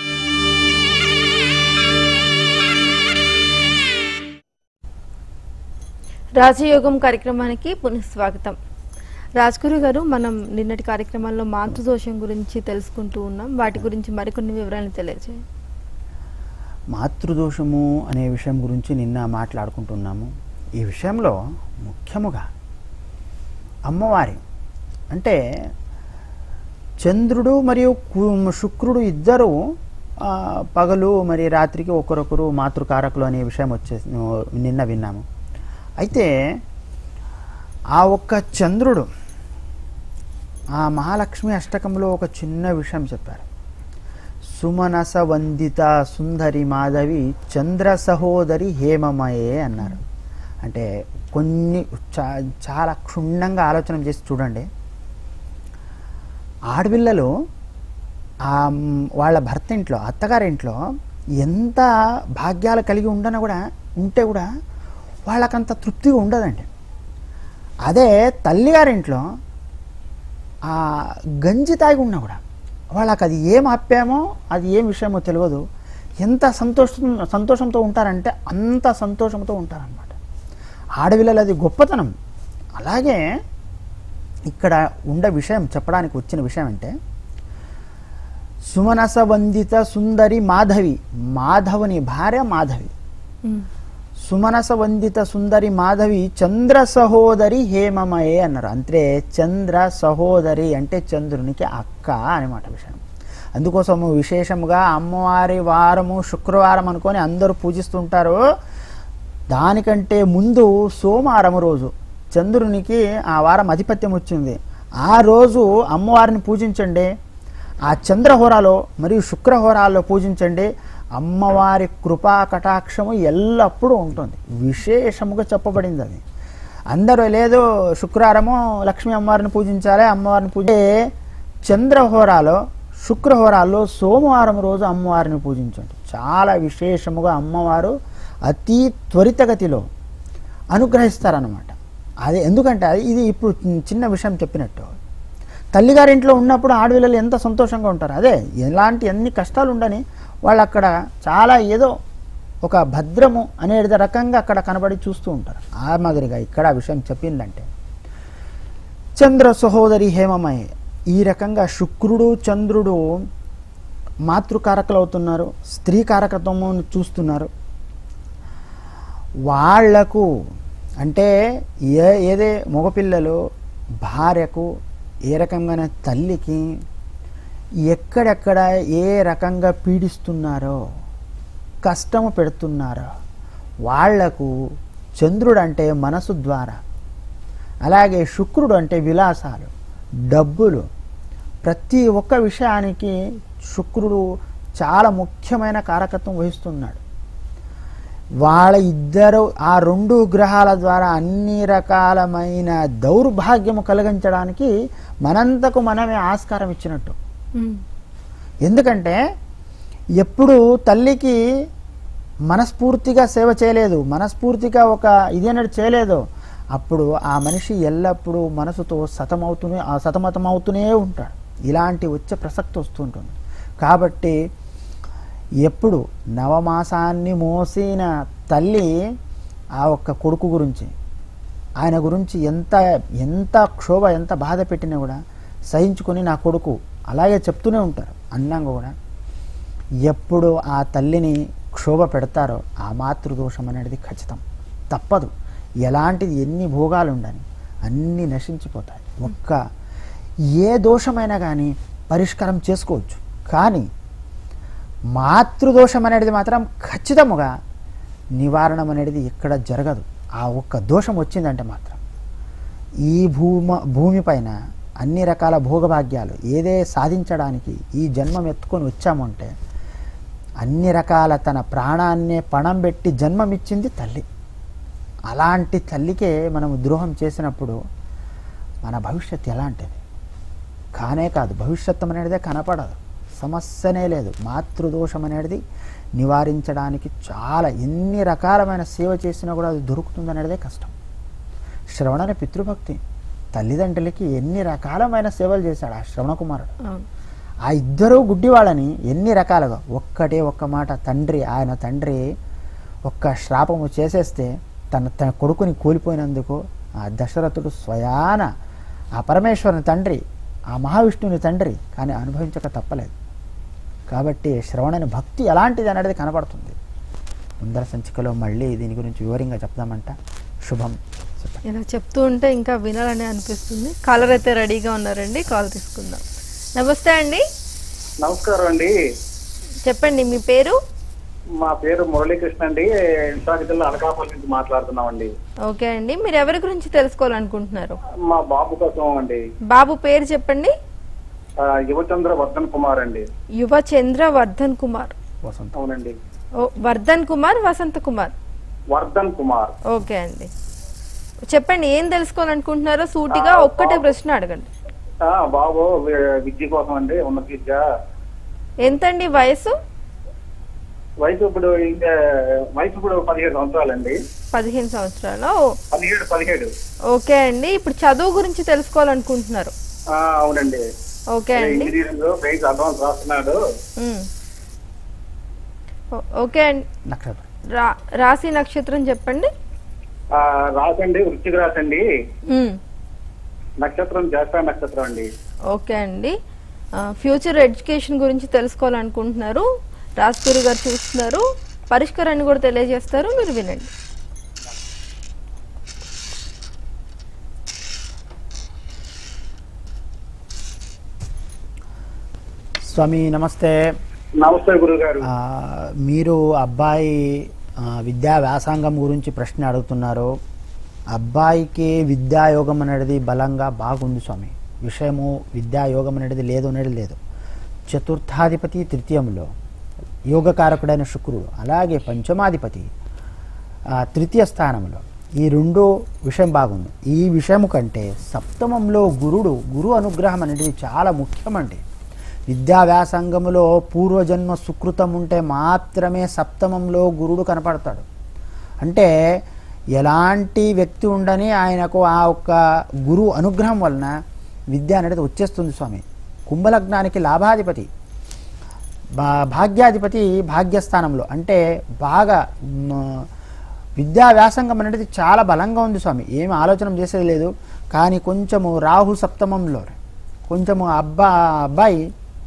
రాజయోగం కార్యక్రమానికి పునఃస్వాగతం రాజ్గురు గారు మనం నిన్నటి కార్యక్రమంలో మాతృదోషం గురించి తెలుసుకుంటూ ఉన్నాం వాటి గురించి మరికొన్ని వివరాలు తెలియజేయండి మాతృదోషము అనే విషయం గురించి నిన్న మాట్లాడుకుంటున్నాము ఈ విషయంలో ముఖ్యముగా అమ్మవారి అంటే చంద్రుడు మరియు కు- శుక్రుడు ఇద్దరు ఆ, పగలు మరి రాత్రికి ఒకరొకరు మాతృకారకులు అనే విషయం వచ్చే నిన్న విన్నాము అయితే ఆ ఒక్క చంద్రుడు ఆ మహాలక్ష్మి అష్టకంలో ఒక చిన్న విషయం చెప్పారు సుమనస వందిత సుందరి మాధవి చంద్ర సహోదరి హేమమయే అన్నారు అంటే కొన్ని చా- చాలా క్షుణ్ణంగా ఆలోచన చేసి చూడండి ఆడపిల్లలు ఆ మ్, వాళ్ళ భర్త ఇంట్లో అత్తగారింట్లో ఎంత భాగ్యాలు కలిగి ఉండన కూడా ఉంటే కూడా వాళ్ళకంత తృప్తిగా ఉండదండి అదే తల్లిగారింట్లో ఆ గంజి తాగి ఉన్నా కూడా వాళ్ళకి అది ఏం ఆప్యామో అది ఏం విషయమో తెలియదు ఎంత సంతోషం సంతోషంతో ఉంటారంటే అంత సంతోషంతో ఉంటారనమాట ఆడపిల్లలు అది గొప్పతనం అలాగే ఇక్కడ ఉండే విషయం చెప్పడానికి వచ్చిన విషయం అంటే సుమనస వందిత సుందరి మాధవి మాధవుని భార్య మాధవి సుమనస వందిత సుందరి మాధవి చంద్ర సహోదరి హేమమయే అన్నారు అంటే చంద్ర సహోదరి అంటే చంద్రునికి అక్క అనమాట విషయం అందుకోసము విశేషముగా అమ్మవారి వారము శుక్రవారం అనుకొని అందరూ పూజిస్తుంటారు దానికంటే ముందు సోమవారం రోజు చంద్రునికి ఆ వారం ఆధిపత్యం వచ్చింది ఆ రోజు అమ్మవారిని పూజించండి ఆ చంద్రహోరాలో మరియు శుక్రహోరాల్లో పూజించండి అమ్మవారి కృపా కటాక్షము ఎల్లప్పుడూ ఉంటుంది విశేషముగా చెప్పబడింది అది అందరూ లేదు శుక్రవారము లక్ష్మీ అమ్మవారిని పూజించాలి అమ్మవారిని పూజే చంద్రహోరాలో శుక్రహోరాల్లో సోమవారం రోజు అమ్మవారిని పూజించండి చాలా విశేషముగా అమ్మవారు అతి త్వరితగతిలో అనుగ్రహిస్తారన్నమాట అది ఎందుకంటే అది ఇది ఇప్పుడు చిన్న విషయం చెప్పినట్టు తల్లిగారింట్లో ఉన్నప్పుడు ఆడపిల్లలు ఎంత సంతోషంగా ఉంటారు అదే ఎలాంటి ఎన్ని కష్టాలు ఉండని వాళ్ళు అక్కడ చాలా ఏదో ఒక భద్రము అనే రకంగా అక్కడ కనబడి చూస్తూ ఉంటారు ఆ మాదిరిగా ఇక్కడ ఆ విషయం చెప్పిందంటే చంద్ర సహోదరి హేమమయ ఈ రకంగా శుక్రుడు చంద్రుడు మాతృకారకులు అవుతున్నారు స్త్రీ కారకత్వము చూస్తున్నారు వాళ్లకు అంటే ఏ ఏదే మగపిల్లలు భార్యకు ఏ రకంగానే తల్లికి ఎక్కడెక్కడ ఏ రకంగా పీడిస్తున్నారో కష్టము పెడుతున్నారో వాళ్లకు చంద్రుడు అంటే మనసు ద్వారా అలాగే శుక్రుడు అంటే విలాసాలు డబ్బులు ప్రతి ఒక్క విషయానికి శుక్రుడు చాలా ముఖ్యమైన కారకత్వం వహిస్తున్నాడు వాళ్ళ ఇద్దరు ఆ రెండు గ్రహాల ద్వారా అన్ని రకాలమైన దౌర్భాగ్యము కలిగించడానికి మనంతకు మనమే ఆస్కారం ఇచ్చినట్టు ఎందుకంటే ఎప్పుడు తల్లికి మనస్ఫూర్తిగా సేవ చేయలేదు మనస్ఫూర్తిగా ఒక ఇదేనట్టు చేయలేదు అప్పుడు ఆ మనిషి ఎల్లప్పుడూ మనసుతో సతమవుతూనే ఆ సతమతమవుతూనే ఉంటాడు ఇలాంటి వచ్చే ప్రసక్తి వస్తుంటుంది కాబట్టి ఎప్పుడు నవమాసాన్ని మోసిన తల్లి ఆ ఒక్క కొడుకు గురించి ఆయన గురించి ఎంత ఎంత క్షోభ ఎంత బాధ పెట్టినా కూడా సహించుకొని నా కొడుకు అలాగే చెప్తూనే ఉంటారు అన్నాక కూడా ఎప్పుడు ఆ తల్లిని క్షోభ పెడతారో ఆ మాతృదోషం అనేది ఖచ్చితం తప్పదు ఎలాంటిది ఎన్ని భోగాలు ఉండని అన్నీ నశించిపోతాయి ఒక్క ఏ దోషమైనా కానీ పరిష్కారం చేసుకోవచ్చు కానీ మాతృదోషం అనేది మాత్రం ఖచ్చితముగా నివారణం అనేది ఎక్కడ జరగదు ఆ ఒక్క దోషం వచ్చిందంటే మాత్రం ఈ భూమ భూమిపైన అన్ని రకాల భోగభాగ్యాలు ఏదే సాధించడానికి ఈ జన్మం ఎత్తుకొని వచ్చామంటే అన్ని రకాల తన ప్రాణాన్నే పణం పెట్టి జన్మమిచ్చింది తల్లి అలాంటి తల్లికే మనం ద్రోహం చేసినప్పుడు మన భవిష్యత్తు ఎలాంటిది కానే కాదు భవిష్యత్తు అనేదే కనపడదు సమస్యనే లేదు మాతృదోషం అనేది నివారించడానికి చాలా ఎన్ని రకాలమైన సేవ చేసినా కూడా అది దొరుకుతుంది అనేదే కష్టం శ్రవణన పితృభక్తి తల్లిదండ్రులకి ఎన్ని రకాలమైన సేవలు చేశాడు ఆ శ్రవణ కుమారుడు అవును ఆ ఇద్దరు గుడ్డివాళ్ళని ఎన్ని రకాలుగా ఒక్కటే ఒక్క మాట తండ్రి ఆయన తండ్రి ఒక్క శ్రాపము చేసేస్తే తన తన కొడుకుని కోల్పోయినందుకు ఆ దశరథుడు స్వయాన ఆ పరమేశ్వరుని తండ్రి ఆ మహావిష్ణువుని తండ్రి కానీ అనుభవించక తప్పలేదు కాబట్టి శ్రవణని భక్తి ఎలాంటిది అనేది కనబడుతుంది ముందర సంచికలో మళ్ళీ దీని గురించి వివరంగా చెప్దామంట శుభం చెప్పండి ఇలా చెప్తూ ఉంటే ఇంకా వినాలని అనిపిస్తుంది కాలర్ అయితే రెడీగా ఉన్నారండి కాల్ తీసుకుందాం నమస్తే అండి నమస్కారం అండి చెప్పండి మీ పేరు మా పేరు మురళీకృష్ణ అండి విశాఖ జిల్లా అనకాపల్లి నుంచి మాట్లాడుతున్నామండి ఓకే అండి మీరు ఎవరి గురించి తెలుసుకోవాలనుకుంటున్నారు మా బాబు కోసం అండి బాబు పేరు చెప్పండి ఆ, యువచంద్ర వర్ధన్ కుమార్ అండి యువ చంద్ర వర్ధన్ కుమార్ వసంత అవునండి ఓ వర్ధన్ కుమార్ వసంత కుమార్ వర్ధన్ కుమార్ ఓకే అండి చెప్పండి ఏం తెలుసుకోవాలనుకుంటున్నారో సూటిగా ఒక్కటే ప్రశ్న అడగండి ఆ, బాబు వి- విద్య కోసం అండి ఉన్నత విద్య ఎంతండి వయసు వయసు ఇప్పుడు ఇంకా వయసు ఇప్పుడు పదిహేడు సంవత్సరాలండి పదిహేను సంవత్సరాలు పదిహేడు పదిహేడు ఓకే అండి ఇప్పుడు చదువు గురించి తెలుసుకోవాలనుకుంటున్నారు ఆ, అవునండి ఓకే అండి ఇంజనీరింగ్ బేస్ అడ్వాన్స్ రాస్తున్నాడు ఉమ్. ఓ- ఓకే అండి నక్షత్రం రా రాశి నక్షత్రం చెప్పండి ఆ, రాసండి వృత్తికి రాసండి ఉమ్. నక్షత్రం జ్యేష్ఠ నక్షత్రం అండి ఓకే అండి ఆ, ఫ్యూచర్ ఎడ్యుకేషన్ గురించి తెలుసుకోవాలనుకుంటున్నారు రాజ్పూరి గారు చూస్తున్నారు పరిష్కారాన్ని కూడా తెలియజేస్తారు మీరు వినండి స్వామి నమస్తే నమస్తే గురుగారు ఆ, మీరు అబ్బాయి ఆ, విద్యా వ్యాసంగం గురించి ప్రశ్న అడుగుతున్నారు అబ్బాయికి విద్యాయోగం అనేది బలంగా బాగుంది స్వామి విషయము విద్యాయోగం అనేది లేదు అనేది లేదు చతుర్థాధిపతి తృతీయంలో యోగకారకుడైన శుక్రుడు అలాగే పంచమాధిపతి ఆ, తృతీయ స్థానంలో ఈ రెండు విషయం బాగుంది ఈ విషయము కంటే సప్తమంలో గురుడు గురు అనుగ్రహం అనేది చాలా ముఖ్యమండి విద్యా వ్యాసంగములో పూర్వజన్మ సుకృతం ఉంటే మాత్రమే సప్తమంలో గురుడు కనపడతాడు అంటే ఎలాంటి వ్యక్తి ఉండని ఆయనకు ఆ ఒక్క గురు అనుగ్రహం వలన విద్య అనేది వచ్చేస్తుంది స్వామి కుంభలగ్నానికి లాభాధిపతి భా- భాగ్యాధిపతి భాగ్యస్థానంలో అంటే బాగా మ్, విద్యా వ్యాసంగం అనేది చాలా బలంగా ఉంది స్వామి ఏమి ఆలోచన చేసేది లేదు కానీ కొంచెము రాహు సప్తమంలో కొంచెము అబ్బా అబ్బాయి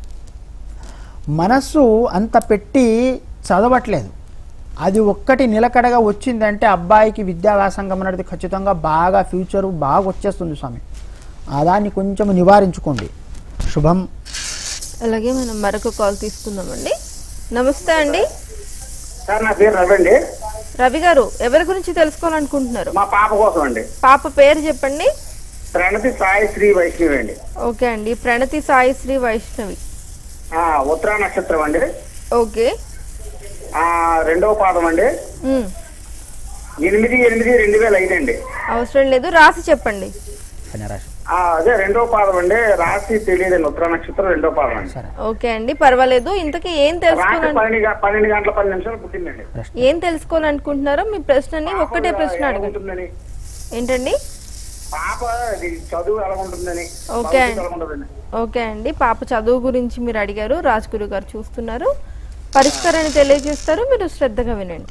మనస్సు అంత పెట్టి చదవట్లేదు అది ఒక్కటి నిలకడగా వచ్చిందంటే అబ్బాయికి విద్యా వ్యాసంగం అనేది ఖచ్చితంగా బాగా ఫ్యూచర్ బాగా వచ్చేస్తుంది స్వామి ఆ దాన్ని కొంచెం నివారించుకోండి శుభం అలాగే మనం మరొక కాల్ తీసుకుందామండి నమస్తే అండి సార్ నా పేరు రవి అండి రవి గారు ఎవరి గురించి తెలుసుకోవాలనుకుంటున్నారు మా పాప కోసం అండి పాప పేరు చెప్పండి ప్రణతి సాయి శ్రీ వైష్ణవి అండి ఓకే అండి ప్రణతి సాయి శ్రీ వైష్ణవి ఆ, ఉత్తరా నక్షత్రం అండి ఓకే ఆ, రెండవ పాదం అండి ఉమ్. ఎనిమిది ఎనిమిది రెండు వేల ఐదు అండి అవసరం లేదు రాసి చెప్పండి కన్యరాశి ఆ, అదే రెండవ పాదం అండి రాశి తెలియదండి ఉత్తరా నక్షత్రం రెండవ పాదం అండి ఓకే అండి పర్వాలేదు ఇంతకీ ఏం రాత్రి తెలుసుకోవాలని పన్నెండు గ- పన్నెండు గంటల పది నిమిషాలు పుట్టిందండి ఏం తెలుసుకోవాలనుకుంటున్నారో మీ ప్రశ్నని ఒక్కటే ప్రశ్న అడగండి ఉంటుందని ఏంటండి పాప అది చదువు ఎలా ఉంటుందని ఓకే భవిష్యత్తు ఎలా ఉంటుందని ఓకే అండి పాప చదువు గురించి మీరు అడిగారు రాజ్గురు గారు చూస్తున్నారు పరిష్కారాన్ని తెలియజేస్తారు మీరు శ్రద్ధగా వినండి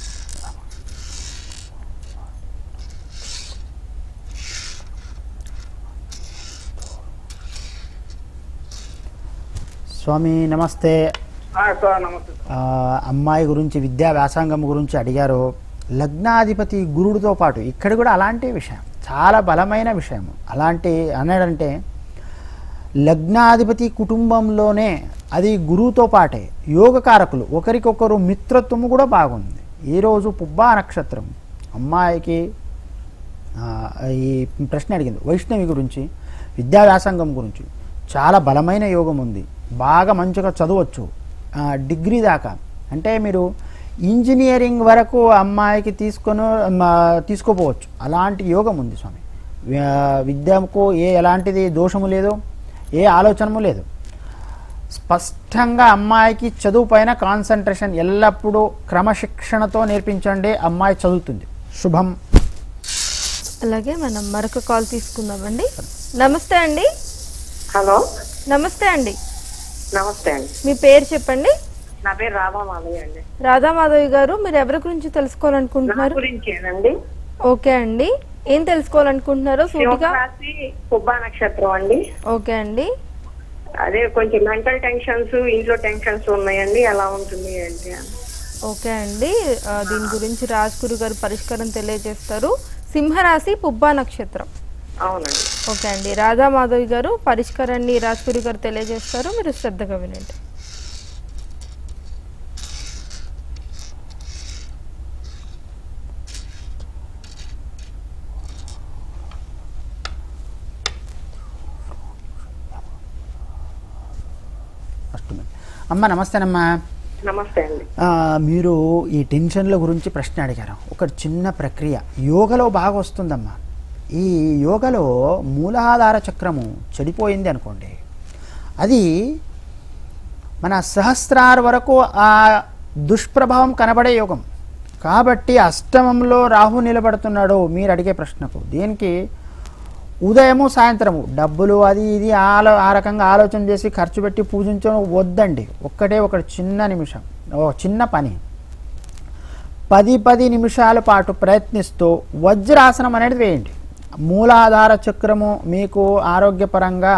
స్వామి నమస్తే ఆ, సార్ నమస్తే ఆ, అమ్మాయి గురించి విద్యా వ్యాసంగం గురించి అడిగారు లగ్నాధిపతి గురుడితో పాటు ఇక్కడ కూడా అలాంటి విషయం చాలా బలమైన విషయం అలాంటి అన్నాడంటే లగ్నాధిపతి కుటుంబంలోనే అది గురువుతో పాటే యోగకారకులు ఒకరికొకరు మిత్రత్వము కూడా బాగుంది ఈరోజు పుబ్బా నక్షత్రం అమ్మాయికి ఆ, ఈ ప్రశ్న అడిగింది వైష్ణవి గురించి విద్యా వ్యాసంగం గురించి చాలా బలమైన యోగం ఉంది బాగా మంచిగా చదవచ్చు ఆ, డిగ్రీ దాకా అంటే మీరు ఇంజనీరింగ్ వరకు అమ్మాయికి తీసుకొని మా, తీసుకోపోవచ్చు అలాంటి యోగం ఉంది స్వామి వ్య- విద్యకు ఏ ఎలాంటిది దోషము లేదు ఏ ఆలోచనము లేదు స్పష్టంగా అమ్మాయికి చదువు పైన కాన్సన్ట్రేషన్ ఎల్లప్పుడూ క్రమశిక్షణతో నేర్పించండి అమ్మాయి చదువుతుంది శుభం అలాగే మనం మరొక కాల్ తీసుకుందామండి నమస్తే అండి హలో నమస్తే అండి నమస్తే అండి మీ పేరు చెప్పండి నా పేరు రాధా మాధవి అండి రాధామాధవి గారు మీరు ఎవరి గురించి నా తెలుసుకోవాలనుకుంటున్నారు గురించేనండి ఓకే అండి ఏం తెలుసుకోవాలనుకుంటున్నారో సూటిగా శివరాశి పుబ్బా నక్షత్రం అండి ఓకే అండి అదే కొంచెం మెంటల్ టెన్షన్స్ ఇంట్లో టెన్షన్స్ ఉన్నాయండి ఎలా ఉంటుంది ఏంటి అని ఓకే అండి ఆ, దీని గురించి రాజ్ గురు గారు పరిష్కారం తెలియజేస్తారు సింహరాశి పుబ్బా నక్షత్రం అవునండి ఓకే అండి రాధా మాధవి గారు పరిష్కారాన్ని రాజ్ గురు గారు తెలియజేస్తారు మీరు శ్రద్ధగా వినండి అష్టమి అమ్మ నమస్తేనమ్మా నమస్తే అండి ఆ, మీరు ఈ టెన్షన్ల గురించి ప్రశ్న అడిగారు ఒక చిన్న ప్రక్రియ యోగలో బాగా వస్తుందమ్మా ఈ యోగలో మూలాధార చక్రము చెడిపోయింది అనుకోండి అది మన సహస్రార్ వరకు ఆ దుష్ప్రభావం కనబడే యోగం కాబట్టి అష్టమంలో రాహు నిలబడుతున్నాడు మీరు అడిగే ప్రశ్నకు దీనికి ఉదయము సాయంత్రము డబ్బులు అది ఇది ఆలో ఆ రకంగా ఆలోచన చేసి ఖర్చు పెట్టి పూజించడం వద్దండి ఒక్కటే ఒక చిన్న నిమిషం ఓ చిన్న పని పది పది నిమిషాల పాటు ప్రయత్నిస్తూ వజ్రాసనం అనేది వేయండి మూలాధార చక్రము మీకు ఆరోగ్యపరంగా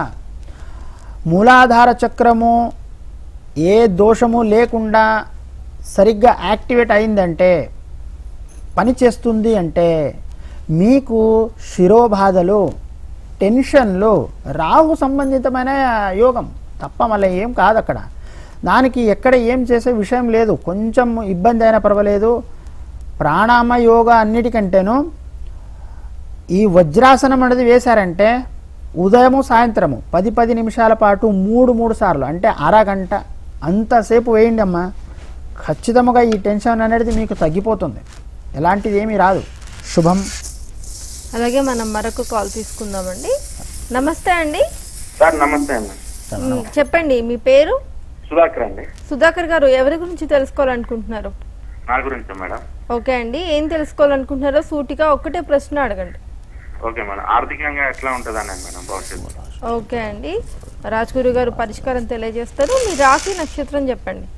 మూలాధార చక్రము ఏ దోషము లేకుండా సరిగ్గా యాక్టివేట్ అయిందంటే పని చేస్తుంది అంటే మీకు శిరోబాధలు టెన్షన్లు రాహు సంబంధితమైన యోగం తప్ప మళ్ళీ ఏం కాదు అక్కడ దానికి ఎక్కడ ఏం చేసే విషయం లేదు కొంచెం ఇబ్బంది అయినా పర్వాలేదు ప్రాణాయామ యోగా అన్నిటికంటేను ఈ వజ్రాసనం అనేది వేశారంటే ఉదయము సాయంత్రము పది పది నిమిషాల పాటు మూడు మూడు సార్లు అంటే అరగంట అంతసేపు వేయండి అమ్మా ఖచ్చితంగా ఈ టెన్షన్ అనేది మీకు తగ్గిపోతుంది ఎలాంటిది ఏమీ రాదు శుభం అలాగే మనం మరొక కాల్ తీసుకుందామండి నమస్తే అండి సార్ నమస్తే అండి మ్, చెప్పండి మీ పేరు సుధాకర్ అండి సుధాకర్ గారు ఎవరి గురించి తెలుసుకోవాలనుకుంటున్నారు నా గురించి మేడం ఓకే అండి ఏం తెలుసుకోవాలనుకుంటున్నారో సూటిగా ఒక్కటే ప్రశ్న అడగండి ఓకే మేడం ఆర్థికంగా ఎట్లా ఉంటుందని మేడం భవిష్యత్తు ఓకే అండి రాజ్గురు గారు పరిష్కారం తెలియజేస్తారు మీ రాశి నక్షత్రం చెప్పండి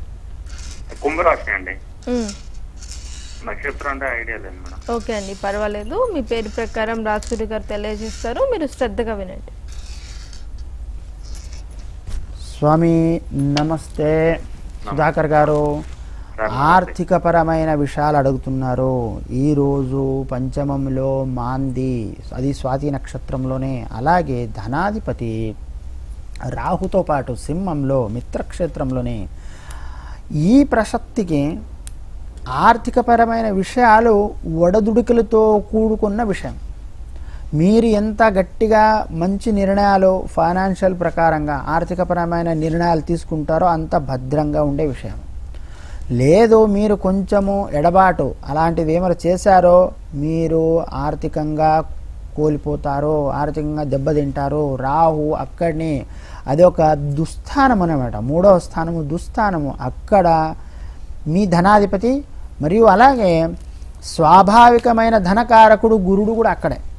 కుంభరాశి అండి మ్, నక్షత్రం అంటే ఐడియా లేదు మేడం ఓకే అండి పర్వాలేదు మీ పేరు ప్రకారం రాజ్గురు గారు తెలియజేస్తారు మీరు శ్రద్ధగా వినండి స్వామి నమస్తే సుధాకర్ గారు ఆర్థికపరమైన విషయాలు అడుగుతున్నారు ఈరోజు పంచమంలో మాంది అది స్వాతి నక్షత్రంలోనే అలాగే ధనాధిపతి రాహుతో పాటు సింహంలో మిత్రక్షేత్రంలోనే ఈ ప్రసక్తికి ఆర్థికపరమైన విషయాలు ఒడదుడుకులతో కూడుకున్న విషయం మీరు ఎంత గట్టిగా మంచి నిర్ణయాలు ఫైనాన్షియల్ ప్రకారంగా ఆర్థికపరమైన నిర్ణయాలు తీసుకుంటారో అంత భద్రంగా ఉండే విషయం లేదు మీరు కొంచెము ఎడబాటు అలాంటివి ఏమైనా చేశారో మీరు ఆర్థికంగా కోల్పోతారో ఆర్థికంగా దెబ్బతింటారో రాహు అక్కడిని అది ఒక దుస్థానం అనమాట మూడవ స్థానము దుస్థానము అక్కడ మీ ధనాధిపతి మరియు అలాగే స్వాభావికమైన ధనకారకుడు గురుడు కూడా అక్కడే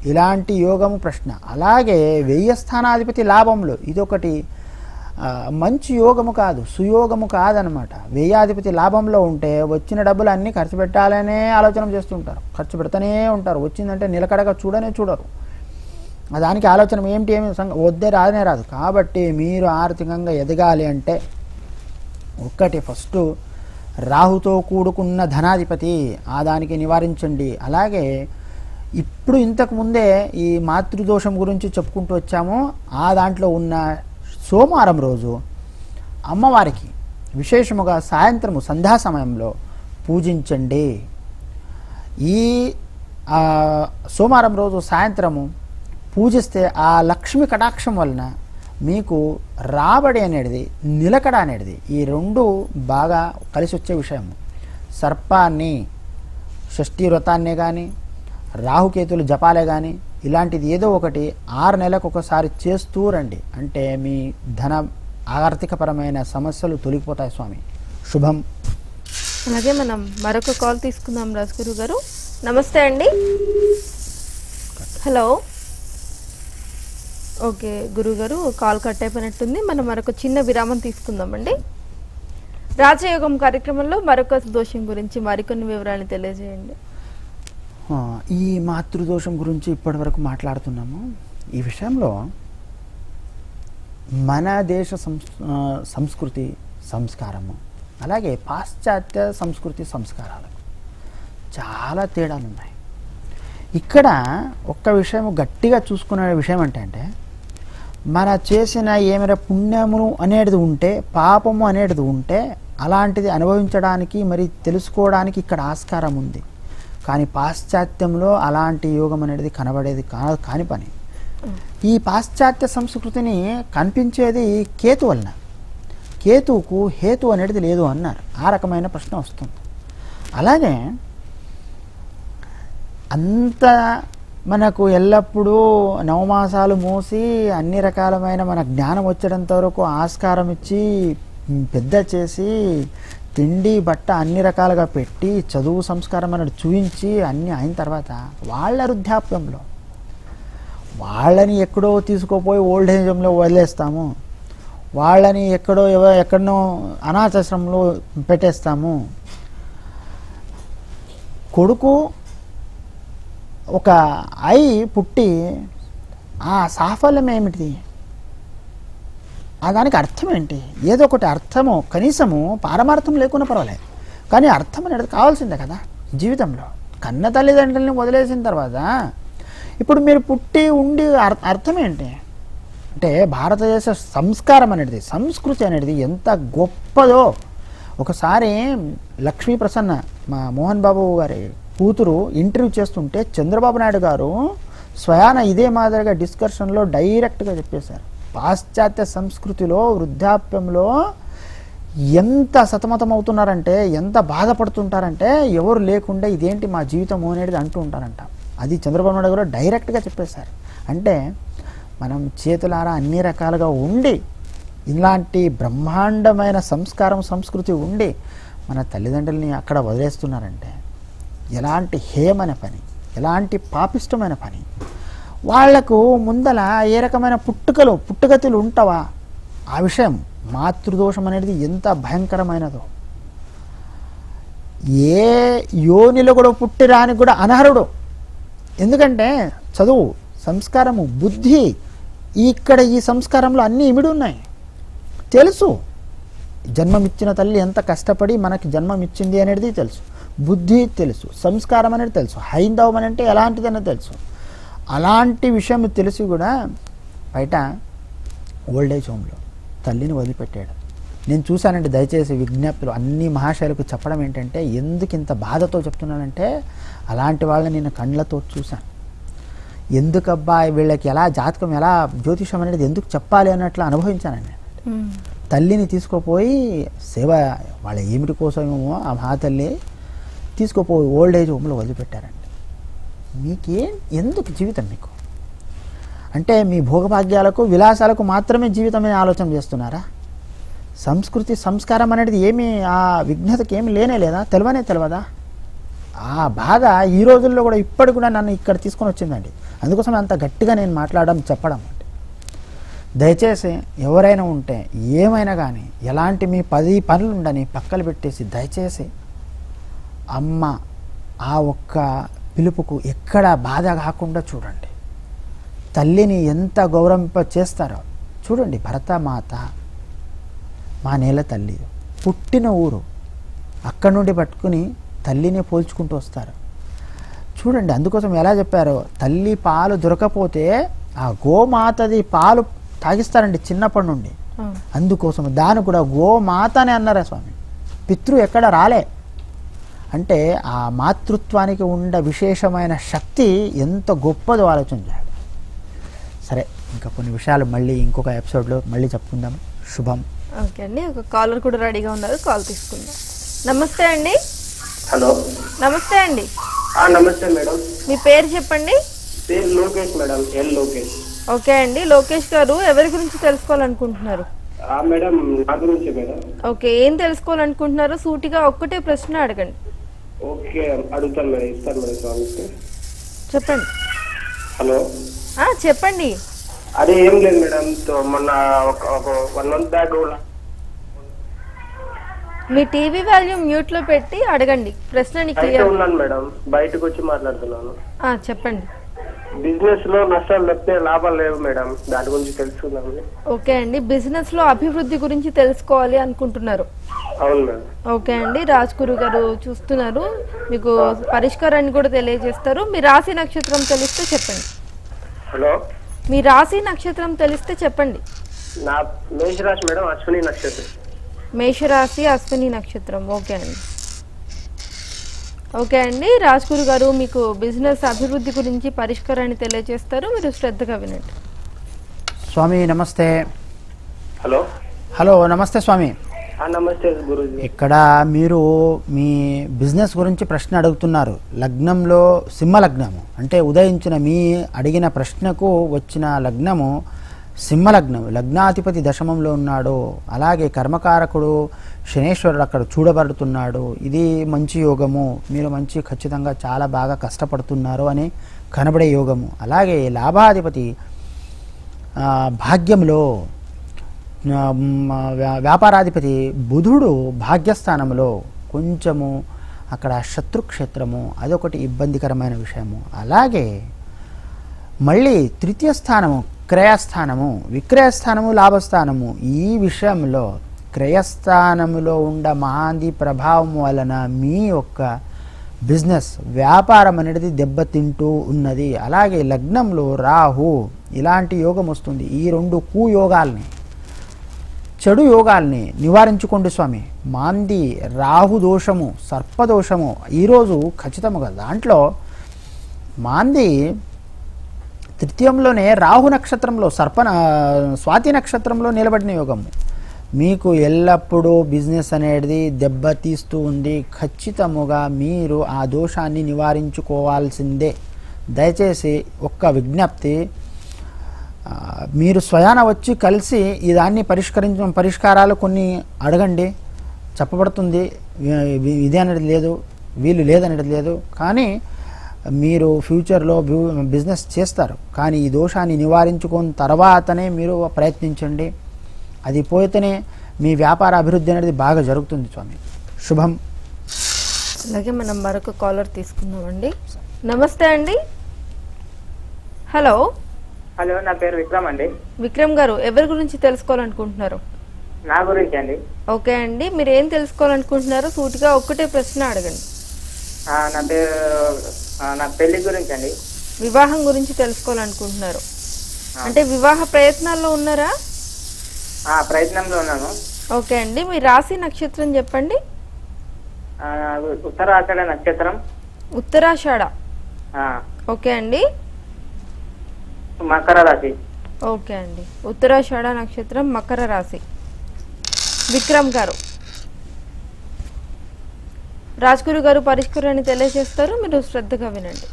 ఇలాంటి యోగము ప్రశ్న అలాగే వెయ్యి స్థానాధిపతి లాభంలో ఇదొకటి ఆ, మంచి యోగము కాదు సుయోగము కాదనమాట వ్యయాధిపతి లాభంలో ఉంటే వచ్చిన డబ్బులు అన్నీ ఖర్చు పెట్టాలనే ఆలోచన చేస్తుంటారు ఖర్చు పెడతానే ఉంటారు వచ్చిందంటే నిలకడగా చూడనే చూడరు ఆ దానికి ఆలోచన ఏమిటి ఏమి సంగ- వద్దే రాదనే రాదు కాబట్టి మీరు ఆర్థికంగా ఎదగాలి అంటే ఒక్కటి ఫస్ట్ రాహుతో కూడుకున్న ధనాధిపతి ఆ దానికి నివారించండి అలాగే ఇప్పుడు ఇంతకు ముందే ఈ మాతృదోషం గురించి చెప్పుకుంటూ వచ్చాము ఆ దాంట్లో ఉన్న సోమవారం రోజు అమ్మవారికి విశేషముగా సాయంత్రము సంధ్యా సమయంలో పూజించండి ఈ ఆ, సోమవారం రోజు సాయంత్రము పూజిస్తే ఆ లక్ష్మి కటాక్షం వలన మీకు రాబడి అనేది నిలకడ అనేది ఈ రెండు బాగా కలిసి వచ్చే విషయం సర్పాన్ని షష్ఠీ వ్రతాన్నే కానీ రాహుకేతులు జపాలే కానీ ఇలాంటిది ఏదో ఒకటి ఆరు నెలలకు ఒకసారి చేస్తూ రండి అంటే మీ ధన ఆర్థికపరమైన సమస్యలు తొలగిపోతాయి స్వామి శుభం అలాగే మనం మరొక కాల్ తీసుకుందాం రాజగురు గారు నమస్తే అండి హలో ఓకే గురువు గారు కాల్ కట్ అయిపోయినట్టుంది మనం మరొక చిన్న విరామం తీసుకుందామండి రాజయోగం కార్యక్రమంలో మరొక దోషం గురించి మరికొన్ని వివరాలు తెలియజేయండి ఆ, ఈ మాతృదోషం గురించి ఇప్పటివరకు మాట్లాడుతున్నాము ఈ విషయంలో మన దేశ సంస్ ఆ, సంస్కృతి సంస్కారము అలాగే పాశ్చాత్య సంస్కృతి సంస్కారాలకు చాలా తేడాలు ఉన్నాయి ఇక్కడ ఒక్క విషయం గట్టిగా చూసుకునే విషయం ఏంటంటే మన చేసిన ఏమైనా పుణ్యమును అనేది ఉంటే పాపము అనేది ఉంటే అలాంటిది అనుభవించడానికి మరి తెలుసుకోవడానికి ఇక్కడ ఆస్కారం ఉంది కానీ పాశ్చాత్యంలో అలాంటి యోగం అనేది కనబడేది కా కాని పని ఈ పాశ్చాత్య సంస్కృతిని కనిపించేది కేతు వలన కేతువుకు హేతు అనేది లేదు అన్నారు ఆ రకమైన ప్రశ్న వస్తుంది అలాగే అంత మనకు ఎల్లప్పుడూ నవమాసాలు మోసి అన్ని రకాలమైన మన జ్ఞానం వచ్చేంత వరకు ఆస్కారం ఇచ్చి ఉమ్, పెద్ద చేసి తిండి బట్ట అన్ని రకాలుగా పెట్టి చదువు సంస్కారం అనేది చూయించి అన్నీ అయిన తర్వాత వాళ్ళ వృద్ధాప్యంలో వాళ్ళని ఎక్కడో తీసుకుపోయి ఓల్డ్ ఏజ్లో వదిలేస్తాము వాళ్ళని ఎక్కడో ఎవ ఎక్కడనో అనాథాశ్రమంలో పెట్టేస్తాము కొడుకు ఒక ఐ పుట్టి ఆ సాఫల్యం ఏమిటి ఆ దానికి అర్థం ఏంటి ఏదో ఒకటి అర్థము కనీసము పారమార్థం లేకుండా పర్వాలేదు కానీ అర్థం అనేది కావాల్సిందే కదా జీవితంలో కన్న తల్లిదండ్రులని వదిలేసిన తర్వాత ఇప్పుడు మీరు పుట్టి ఉండి అర్- అర్థం ఏంటి అంటే భారతదేశ సంస్కారం అనేది సంస్కృతి అనేది ఎంత గొప్పదో ఒకసారి లక్ష్మీ ప్రసన్న మా మోహన్ బాబు గారి కూతురు ఇంటర్వ్యూ చేస్తుంటే చంద్రబాబు నాయుడు గారు స్వయాన ఇదే మాదిరిగా డిస్కషన్లో డైరెక్ట్గా చెప్పేశారు పాశ్చాత్య సంస్కృతిలో వృద్ధాప్యంలో ఎంత సతమతం అవుతున్నారంటే ఎంత బాధపడుతుంటారంటే ఎవరు లేకుండా ఇదేంటి మా జీవితం అనేది అంటూ ఉంటారంట అది చంద్రబాబు నాయుడు గారు డైరెక్ట్గా చెప్పేశారు అంటే మనం చేతులారా అన్ని రకాలుగా ఉండి ఇలాంటి బ్రహ్మాండమైన సంస్కారం సంస్కృతి ఉండి మన తల్లిదండ్రుల్ని అక్కడ వదిలేస్తున్నారంటే ఎలాంటి హేయమైన పని ఎలాంటి పాపిష్టమైన పని వాళ్లకు ముందల ఏ రకమైన పుట్టుకలు పుట్టుగతులు ఉంటావా ఆ విషయం మాతృదోషం అనేది ఎంత భయంకరమైనదో ఏ యోనిలో కూడా పుట్టిరానికి కూడా అనర్హుడు ఎందుకంటే చదువు సంస్కారము బుద్ధి ఇక్కడ ఈ సంస్కారంలో అన్నీ ఇమిడి ఉన్నాయి తెలుసు జన్మమిచ్చిన తల్లి ఎంత కష్టపడి మనకి జన్మమిచ్చింది అనేది తెలుసు బుద్ధి తెలుసు సంస్కారం అనేది తెలుసు హైందవం అని అంటే ఎలాంటిదనేది తెలుసు అలాంటి విషయం తెలిసి కూడా బయట ఓల్డ్ ఏజ్ హోమ్లో తల్లిని వదిలిపెట్టాడు నేను చూశానండి దయచేసి విజ్ఞప్తులు అన్ని మహాశైలకు చెప్పడం ఏంటంటే ఎందుకు ఇంత బాధతో చెప్తున్నానంటే అలాంటి వాళ్ళని నేను కళ్ళతో చూశాను ఎందుకబ్బా వీళ్ళకి ఎలా జాతకం ఎలా జ్యోతిషం అనేది ఎందుకు చెప్పాలి అన్నట్లు అనుభవించాను నేను తల్లిని తీసుకుపోయి సేవ వాళ్ళ ఏమిటి కోసమేమో ఆ మహాతల్లి తీసుకుపోయి ఓల్డ్ ఏజ్ హోమ్లో వదిలిపెట్టారండి మీకేం ఎందుకు జీవితం మీకు అంటే మీ భోగభాగ్యాలకు విలాసాలకు మాత్రమే జీవితమే ఆలోచన చేస్తున్నారా సంస్కృతి సంస్కారం అనేది ఏమీ ఆ విఘ్నతకి ఏమి లేనే లేదా తెలివనే తెలియదా ఆ బాధ ఈ రోజుల్లో కూడా ఇప్పటికి కూడా నన్ను ఇక్కడ తీసుకొని వచ్చిందండి అందుకోసం అంత గట్టిగా నేను మాట్లాడడం చెప్పడం అంటే దయచేసి ఎవరైనా ఉంటే ఏమైనా కానీ ఎలాంటి మీ పది పనులు ఉండని పక్కన పెట్టేసి దయచేసి అమ్మ ఆ ఒక్క పిలుపుకు ఎక్కడ బాధ కాకుండా చూడండి తల్లిని ఎంత గౌరవింప చేస్తారో చూడండి భరత మాత మా నేల తల్లి పుట్టిన ఊరు అక్కడి నుండి పట్టుకుని తల్లిని పోల్చుకుంటూ వస్తారు చూడండి అందుకోసం ఎలా చెప్పారో తల్లి పాలు దొరకపోతే ఆ గోమాతది పాలు తాగిస్తారండి చిన్నప్పటి నుండి అందుకోసం దాని కూడా గోమాత అని అన్నారా స్వామి పితృ ఎక్కడ రాలే అంటే ఆ మాతృత్వానికి ఉండ విశేషమైన శక్తి ఎంత గొప్పదో ఆలోచన చేయాలి సరే ఇంకా కొన్ని విషయాలు మళ్ళీ ఇంకొక ఎపిసోడ్లో మళ్ళీ చెప్పుకుందాం శుభం ఓకే అండి ఒక కాలర్ కూడా రెడీగా ఉన్నారు కాల్ తీసుకుందాం నమస్తే అండి హలో నమస్తే అండి ఆ, నమస్తే మేడం మీ పేరు చెప్పండి పేరు Lokesh madam L Lokesh okay అండి లోకేష్ గారు ఎవరి గురించి తెలుసుకోవాలనుకుంటున్నారు ఆ మేడం నా గురించి మేడం ఓకే ఏం తెలుసుకోవాలనుకుంటున్నారో సూటిగా ఒక్కటే ప్రశ్న అడగండి ఓకే అడుగుతాను మేడం ఇస్తాను మేడం స్వామికి చెప్పండి హలో ఆ, చెప్పండి అదే ఏం లేదు మేడం తో మొన్న ఒక ఒక వన్ మంత్ బ్యాక్ మీ టీవీ వాల్యూమ్ మ్యూట్ లో పెట్టి అడగండి ప్రశ్నని బయట క్లియర్ ఉన్నాను మేడం బయటకు వచ్చి మాట్లాడుతున్నాను చెప్పండి బిజినెస్ లో నష్టాలు తప్పితే లాభాలు లేవు మేడం దాని గురించి తెలుసుకుందామని ఓకే అండి బిజినెస్ లో అభివృద్ధి గురించి తెలుసుకోవాలి అనుకుంటున్నారు అవును మేడం ఓకే అండి రాజ్ గురు గారు చూస్తున్నారు మీకు పరిష్కారాన్ని కూడా తెలియజేస్తారు మీ రాశి నక్షత్రం తెలిస్తే చెప్పండి హలో మీ రాశి నక్షత్రం తెలిస్తే చెప్పండి నా మేషరాశి మేడం అశ్విని నక్షత్రం మేషరాశి అశ్విని నక్షత్రం ఓకే అండి ఓకే అండి రాజ్ గురు గారు మీకు బిజినెస్ అభివృద్ధి గురించి పరిష్కారాన్ని తెలియజేస్తారు మీరు శ్రద్ధగా వినండి స్వామి నమస్తే హలో హలో నమస్తే స్వామి ఆ, నమస్తే గురూజీ ఇక్కడ మీరు మీ బిజినెస్ గురించి ప్రశ్న అడుగుతున్నారు లగ్నంలో సింహ లగ్నము అంటే ఉదయించిన మీ అడిగిన ప్రశ్నకు వచ్చిన లగ్నము సింహ లగ్నం లగ్నాధిపతి దశమంలో ఉన్నాడు అలాగే కర్మకారకుడు శనేశ్వరుడు అక్కడ చూడబడుతున్నాడు ఇది మంచి యోగము మీరు మంచి ఖచ్చితంగా చాలా బాగా కష్టపడుతున్నారు అని కనబడే యోగము అలాగే లాభాధిపతి ఆ, భాగ్యంలో ఆ, మ్, వ్యా- వ్యాపారాధిపతి బుధుడు భాగ్యస్థానంలో కొంచెము అక్కడ శత్రుక్షేత్రము అదొకటి ఇబ్బందికరమైన విషయము అలాగే మళ్ళీ తృతీయ స్థానము క్రయస్థానము విక్రయస్థానము లాభస్థానము ఈ విషయంలో క్రయస్థానములో ఉండ మహాంది ప్రభావం వలన మీ యొక్క బిజినెస్ వ్యాపారం అనేది దెబ్బతింటూ ఉన్నది అలాగే లగ్నంలో రాహు ఇలాంటి యోగం వస్తుంది ఈ రెండు కుయోగాల్ని చెడు యోగాల్ని నివారించుకోండి స్వామి మాంది రాహు దోషము సర్పదోషము ఈరోజు ఖచ్చితముగా దాంట్లో మాంది తృతీయంలోనే రాహు నక్షత్రంలో సర్ప స్వాతి నక్షత్రంలో నిలబడిన యోగము మీకు ఎల్లప్పుడూ బిజినెస్ అనేది దెబ్బతీస్తూ ఉంది ఖచ్చితముగా మీరు ఆ దోషాన్ని నివారించుకోవాల్సిందే దయచేసి ఒక్క విజ్ఞప్తి ఆ, మీరు స్వయాన వచ్చి కలిసి ఈ దాన్ని పరిష్కరించ పరిష్కారాలు కొన్ని అడగండి చెప్పబడుతుంది ఇ- ఇది అనేది లేదు వీళ్ళు లేదనేది లేదు కానీ మీరు ఫ్యూచర్లో బ్యూ- బిజినెస్ చేస్తారు కానీ ఈ దోషాన్ని నివారించుకున్న తర్వాతనే మీరు ప్రయత్నించండి అది పోతేనే మీ వ్యాపార అభివృద్ధి అనేది బాగా జరుగుతుంది స్వామి శుభం అలాగే మనం మరొక కాలర్ తీసుకుందామండి నమస్తే అండి హలో హలో నా పేరు విక్రమ్ అండి విక్రమ్ గారు ఎవరి గురించి తెలుసుకోవాలనుకుంటున్నారు నా గురించి అండి ఓకే అండి మీరు ఏం తెలుసుకోవాలనుకుంటున్నారో సూటిగా ఒక్కటే ప్రశ్న అడగండి ఆ, నా పేరు ఆ, నా పెళ్లి గురించి అండి వివాహం గురించి తెలుసుకోవాలనుకుంటున్నారు అంటే వివాహ ప్రయత్నాల్లో ఉన్నారా ఆ, ప్రయత్నంలో ఉన్నాను ఓకే అండి మీ రాశి నక్షత్రం చెప్పండి ఆ, ఉత్తరాషాఢ నక్షత్రం ఉత్తరాషాఢ ఆ, ఓకే అండి మకర రాశి ఓకే అండి ఉత్తరాషాఢ నక్షత్రం మకర రాశి విక్రమ్ గారు రాజ్గురు గారు పరిష్కారాన్ని తెలియజేస్తారు మీరు శ్రద్ధగా వినండి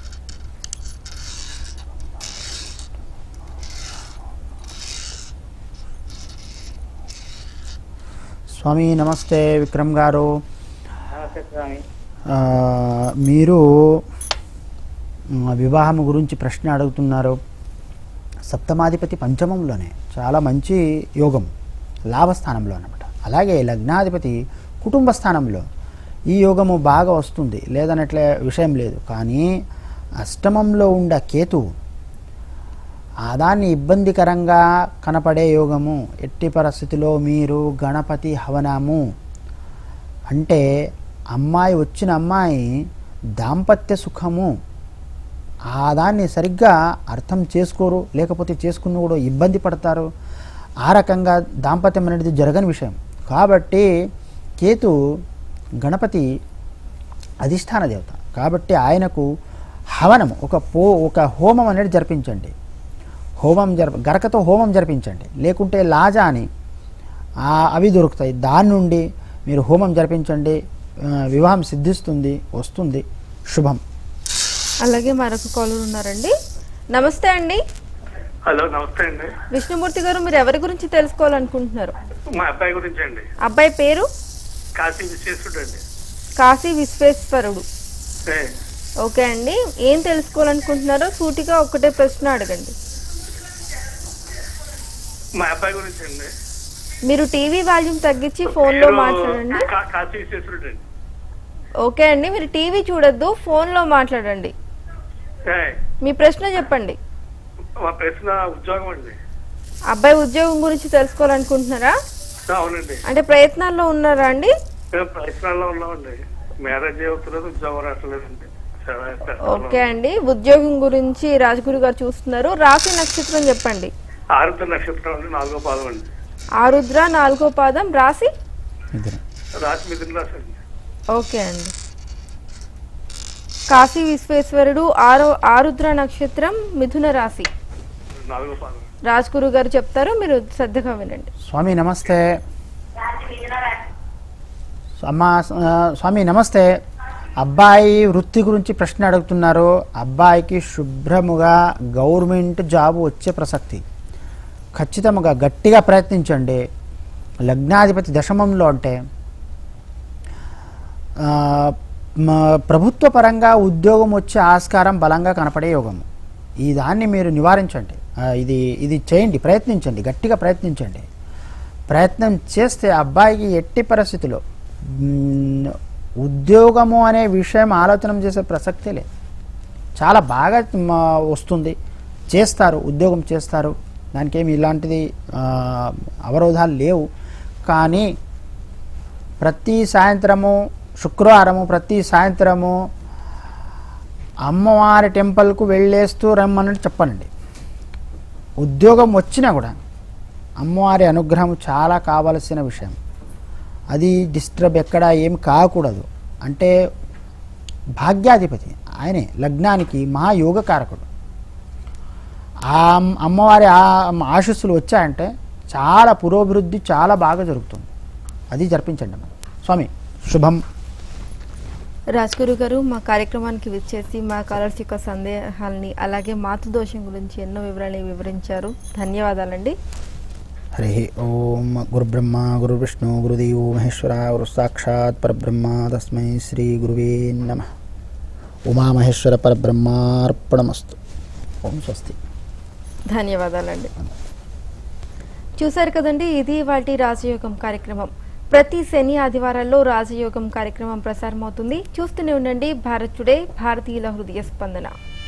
స్వామి నమస్తే విక్రమ్ గారు నమస్తే స్వామి ఆ, మీరు మ్, వివాహం గురించి ప్రశ్న అడుగుతున్నారు సప్తమాధిపతి పంచమంలోనే చాలా మంచి యోగం లాభస్థానంలో అనమాట అలాగే లగ్నాధిపతి కుటుంబ స్థానంలో ఈ యోగము బాగా వస్తుంది లేదనట్లే విషయం లేదు కానీ అష్టమంలో ఉండ కేతు ఆదాన్ని ఇబ్బందికరంగా కనపడే యోగము ఎట్టి పరిస్థితిలో మీరు గణపతి హవనము అంటే అమ్మాయి వచ్చిన అమ్మాయి దాంపత్య సుఖము ఆ దాన్ని సరిగ్గా అర్థం చేసుకోరు లేకపోతే చేసుకున్న కూడా ఇబ్బంది పడతారు ఆ రకంగా దాంపత్యం అనేది జరగని విషయం కాబట్టి కేతు గణపతి అధిష్టాన దేవత కాబట్టి ఆయనకు హవనం ఒక పో ఒక హోమం అనేది జరిపించండి హోమం జరప గరకతో హోమం జరిపించండి లేకుంటే లాజా అని ఆ, అవి దొరుకుతాయి దాని నుండి మీరు హోమం జరిపించండి ఆ, వివాహం సిద్ధిస్తుంది వస్తుంది శుభం అలాగే మరొక కాలర్ ఉన్నారండి నమస్తే అండి హలో నమస్తే అండి విష్ణుమూర్తి గారు మీరు ఎవరి గురించి తెలుసుకోవాలనుకుంటున్నారు మా అబ్బాయి గురించి అండి అబ్బాయి పేరు కాశీ విశ్వేశ్వరుడు అండి కాశీ విశ్వేశ్వరుడు ఏ, ఓకే అండి ఏం తెలుసుకోవాలనుకుంటున్నారో సూటిగా ఒకటే ప్రశ్న అడగండి మా అబ్బాయి గురించి అండి మీరు టీవీ వాల్యూమ్ తగ్గించి ఫోన్లో పేరు మాట్లాడండి కా- కాశీ విశ్వేశ్వరుడు అండి ఓకే అండి మీరు టీవీ చూడొద్దు ఫోన్లో మాట్లాడండి ఏ, మీ ప్రశ్న చెప్పండి మా ప్రశ్న ఉద్యోగం అండి అబ్బాయి ఉద్యోగం గురించి తెలుసుకోవాలనుకుంటున్నారా అవునండి అంటే ప్రయత్నాల్లో ఉన్నారా అండి మేము ప్రయత్నాల్లో ఉన్నామండి మ్యారేజ్ అవుతులేదు ఉద్యోగం రావట్లేదండి చాలా కష్టంలో ఓకే అండి ఉద్యోగం గురించి రాజగురు గారు చూస్తున్నారు రాశి నక్షత్రం చెప్పండి ఆరుద్ర నక్షత్రం అండి నాలుగో పాదం అండి ఆరుద్ర నాలుగో పాదం రాశి రాసి మిథున రాశి అండి ఓకే అండి కాశీ విశ్వేశ్వరుడు ఆరో ఆరుద్ర నక్షత్రం మిథున రాశి నాలుగో పాదం రాజ్గురు గారు చెప్తారు మీరు శ్రద్ధగా వినండి స్వామి నమస్తే అమ్మా ఆ, స్వామి నమస్తే అబ్బాయి వృత్తి గురించి ప్రశ్న అడుగుతున్నారు అబ్బాయికి శుభ్రముగా గవర్నమెంట్ జాబ్ వచ్చే ప్రసక్తి ఖచ్చితంగా గట్టిగా ప్రయత్నించండి లగ్నాధిపతి దశమంలో అంటే ఆ, మ- ప్రభుత్వ పరంగా ఉద్యోగం వచ్చే ఆస్కారం బలంగా కనపడే యోగము ఈ దాన్ని మీరు నివారించండి ఆ, ఇది ఇది చేయండి ప్రయత్నించండి గట్టిగా ప్రయత్నించండి ప్రయత్నం చేస్తే అబ్బాయికి ఎట్టి పరిస్థితిలో మ్, ఉద్యోగము అనే విషయం ఆలోచన చేసే ప్రసక్తే లేదు చాలా బాగా మ, వస్తుంది చేస్తారు ఉద్యోగం చేస్తారు దానికి ఏమి ఇలాంటిది ఆ, అవరోధాలు లేవు కానీ ప్రతి సాయంత్రము శుక్రవారము ప్రతి సాయంత్రము అమ్మవారి టెంపుల్కు వెళ్ళేస్తూ రమ్మని చెప్పండి ఉద్యోగం వచ్చినా కూడా అమ్మవారి అనుగ్రహం చాలా కావలసిన విషయం అది డిస్టర్బ్ ఎక్కడ ఏం కాకూడదు అంటే భాగ్యాధిపతి ఆయనే లగ్నానికి మహాయోగకారకుడు ఆ అమ్- అమ్మవారి ఆ ఆశస్సులు వచ్చాయంటే చాలా పురోభివృద్ధి చాలా బాగా జరుగుతుంది అది జరిపించండి అమ్మ. స్వామి శుభం రాజ్గురు గారు మా కార్యక్రమానికి విచ్చేసి మా కలర్స్ యొక్క సందేహాలని అలాగే మాతృదోషం గురించి ఎన్నో వివరాలు వివరించారు ధన్యవాదాలండి హరి ఓం గురుబ్రహ్మ గురువిష్ణు గురుదేవో మహేశ్వర గురు సాక్షాత్ పరబ్రహ్మ తస్మై శ్రీ గురువే నమ ఉమామహేశ్వర పరబ్రహ్మార్పణమస్తు ఓం స్వస్తి ధన్యవాదాలండి చూశారు కదండి ఇది వాటి రాజయోగం కార్యక్రమం ప్రతి శని ఆదివారాల్లో రాజయోగం కార్యక్రమం ప్రసారం అవుతుంది చూస్తూనే ఉండండి భారత్ టుడే భారతీయుల హృదయ స్పందన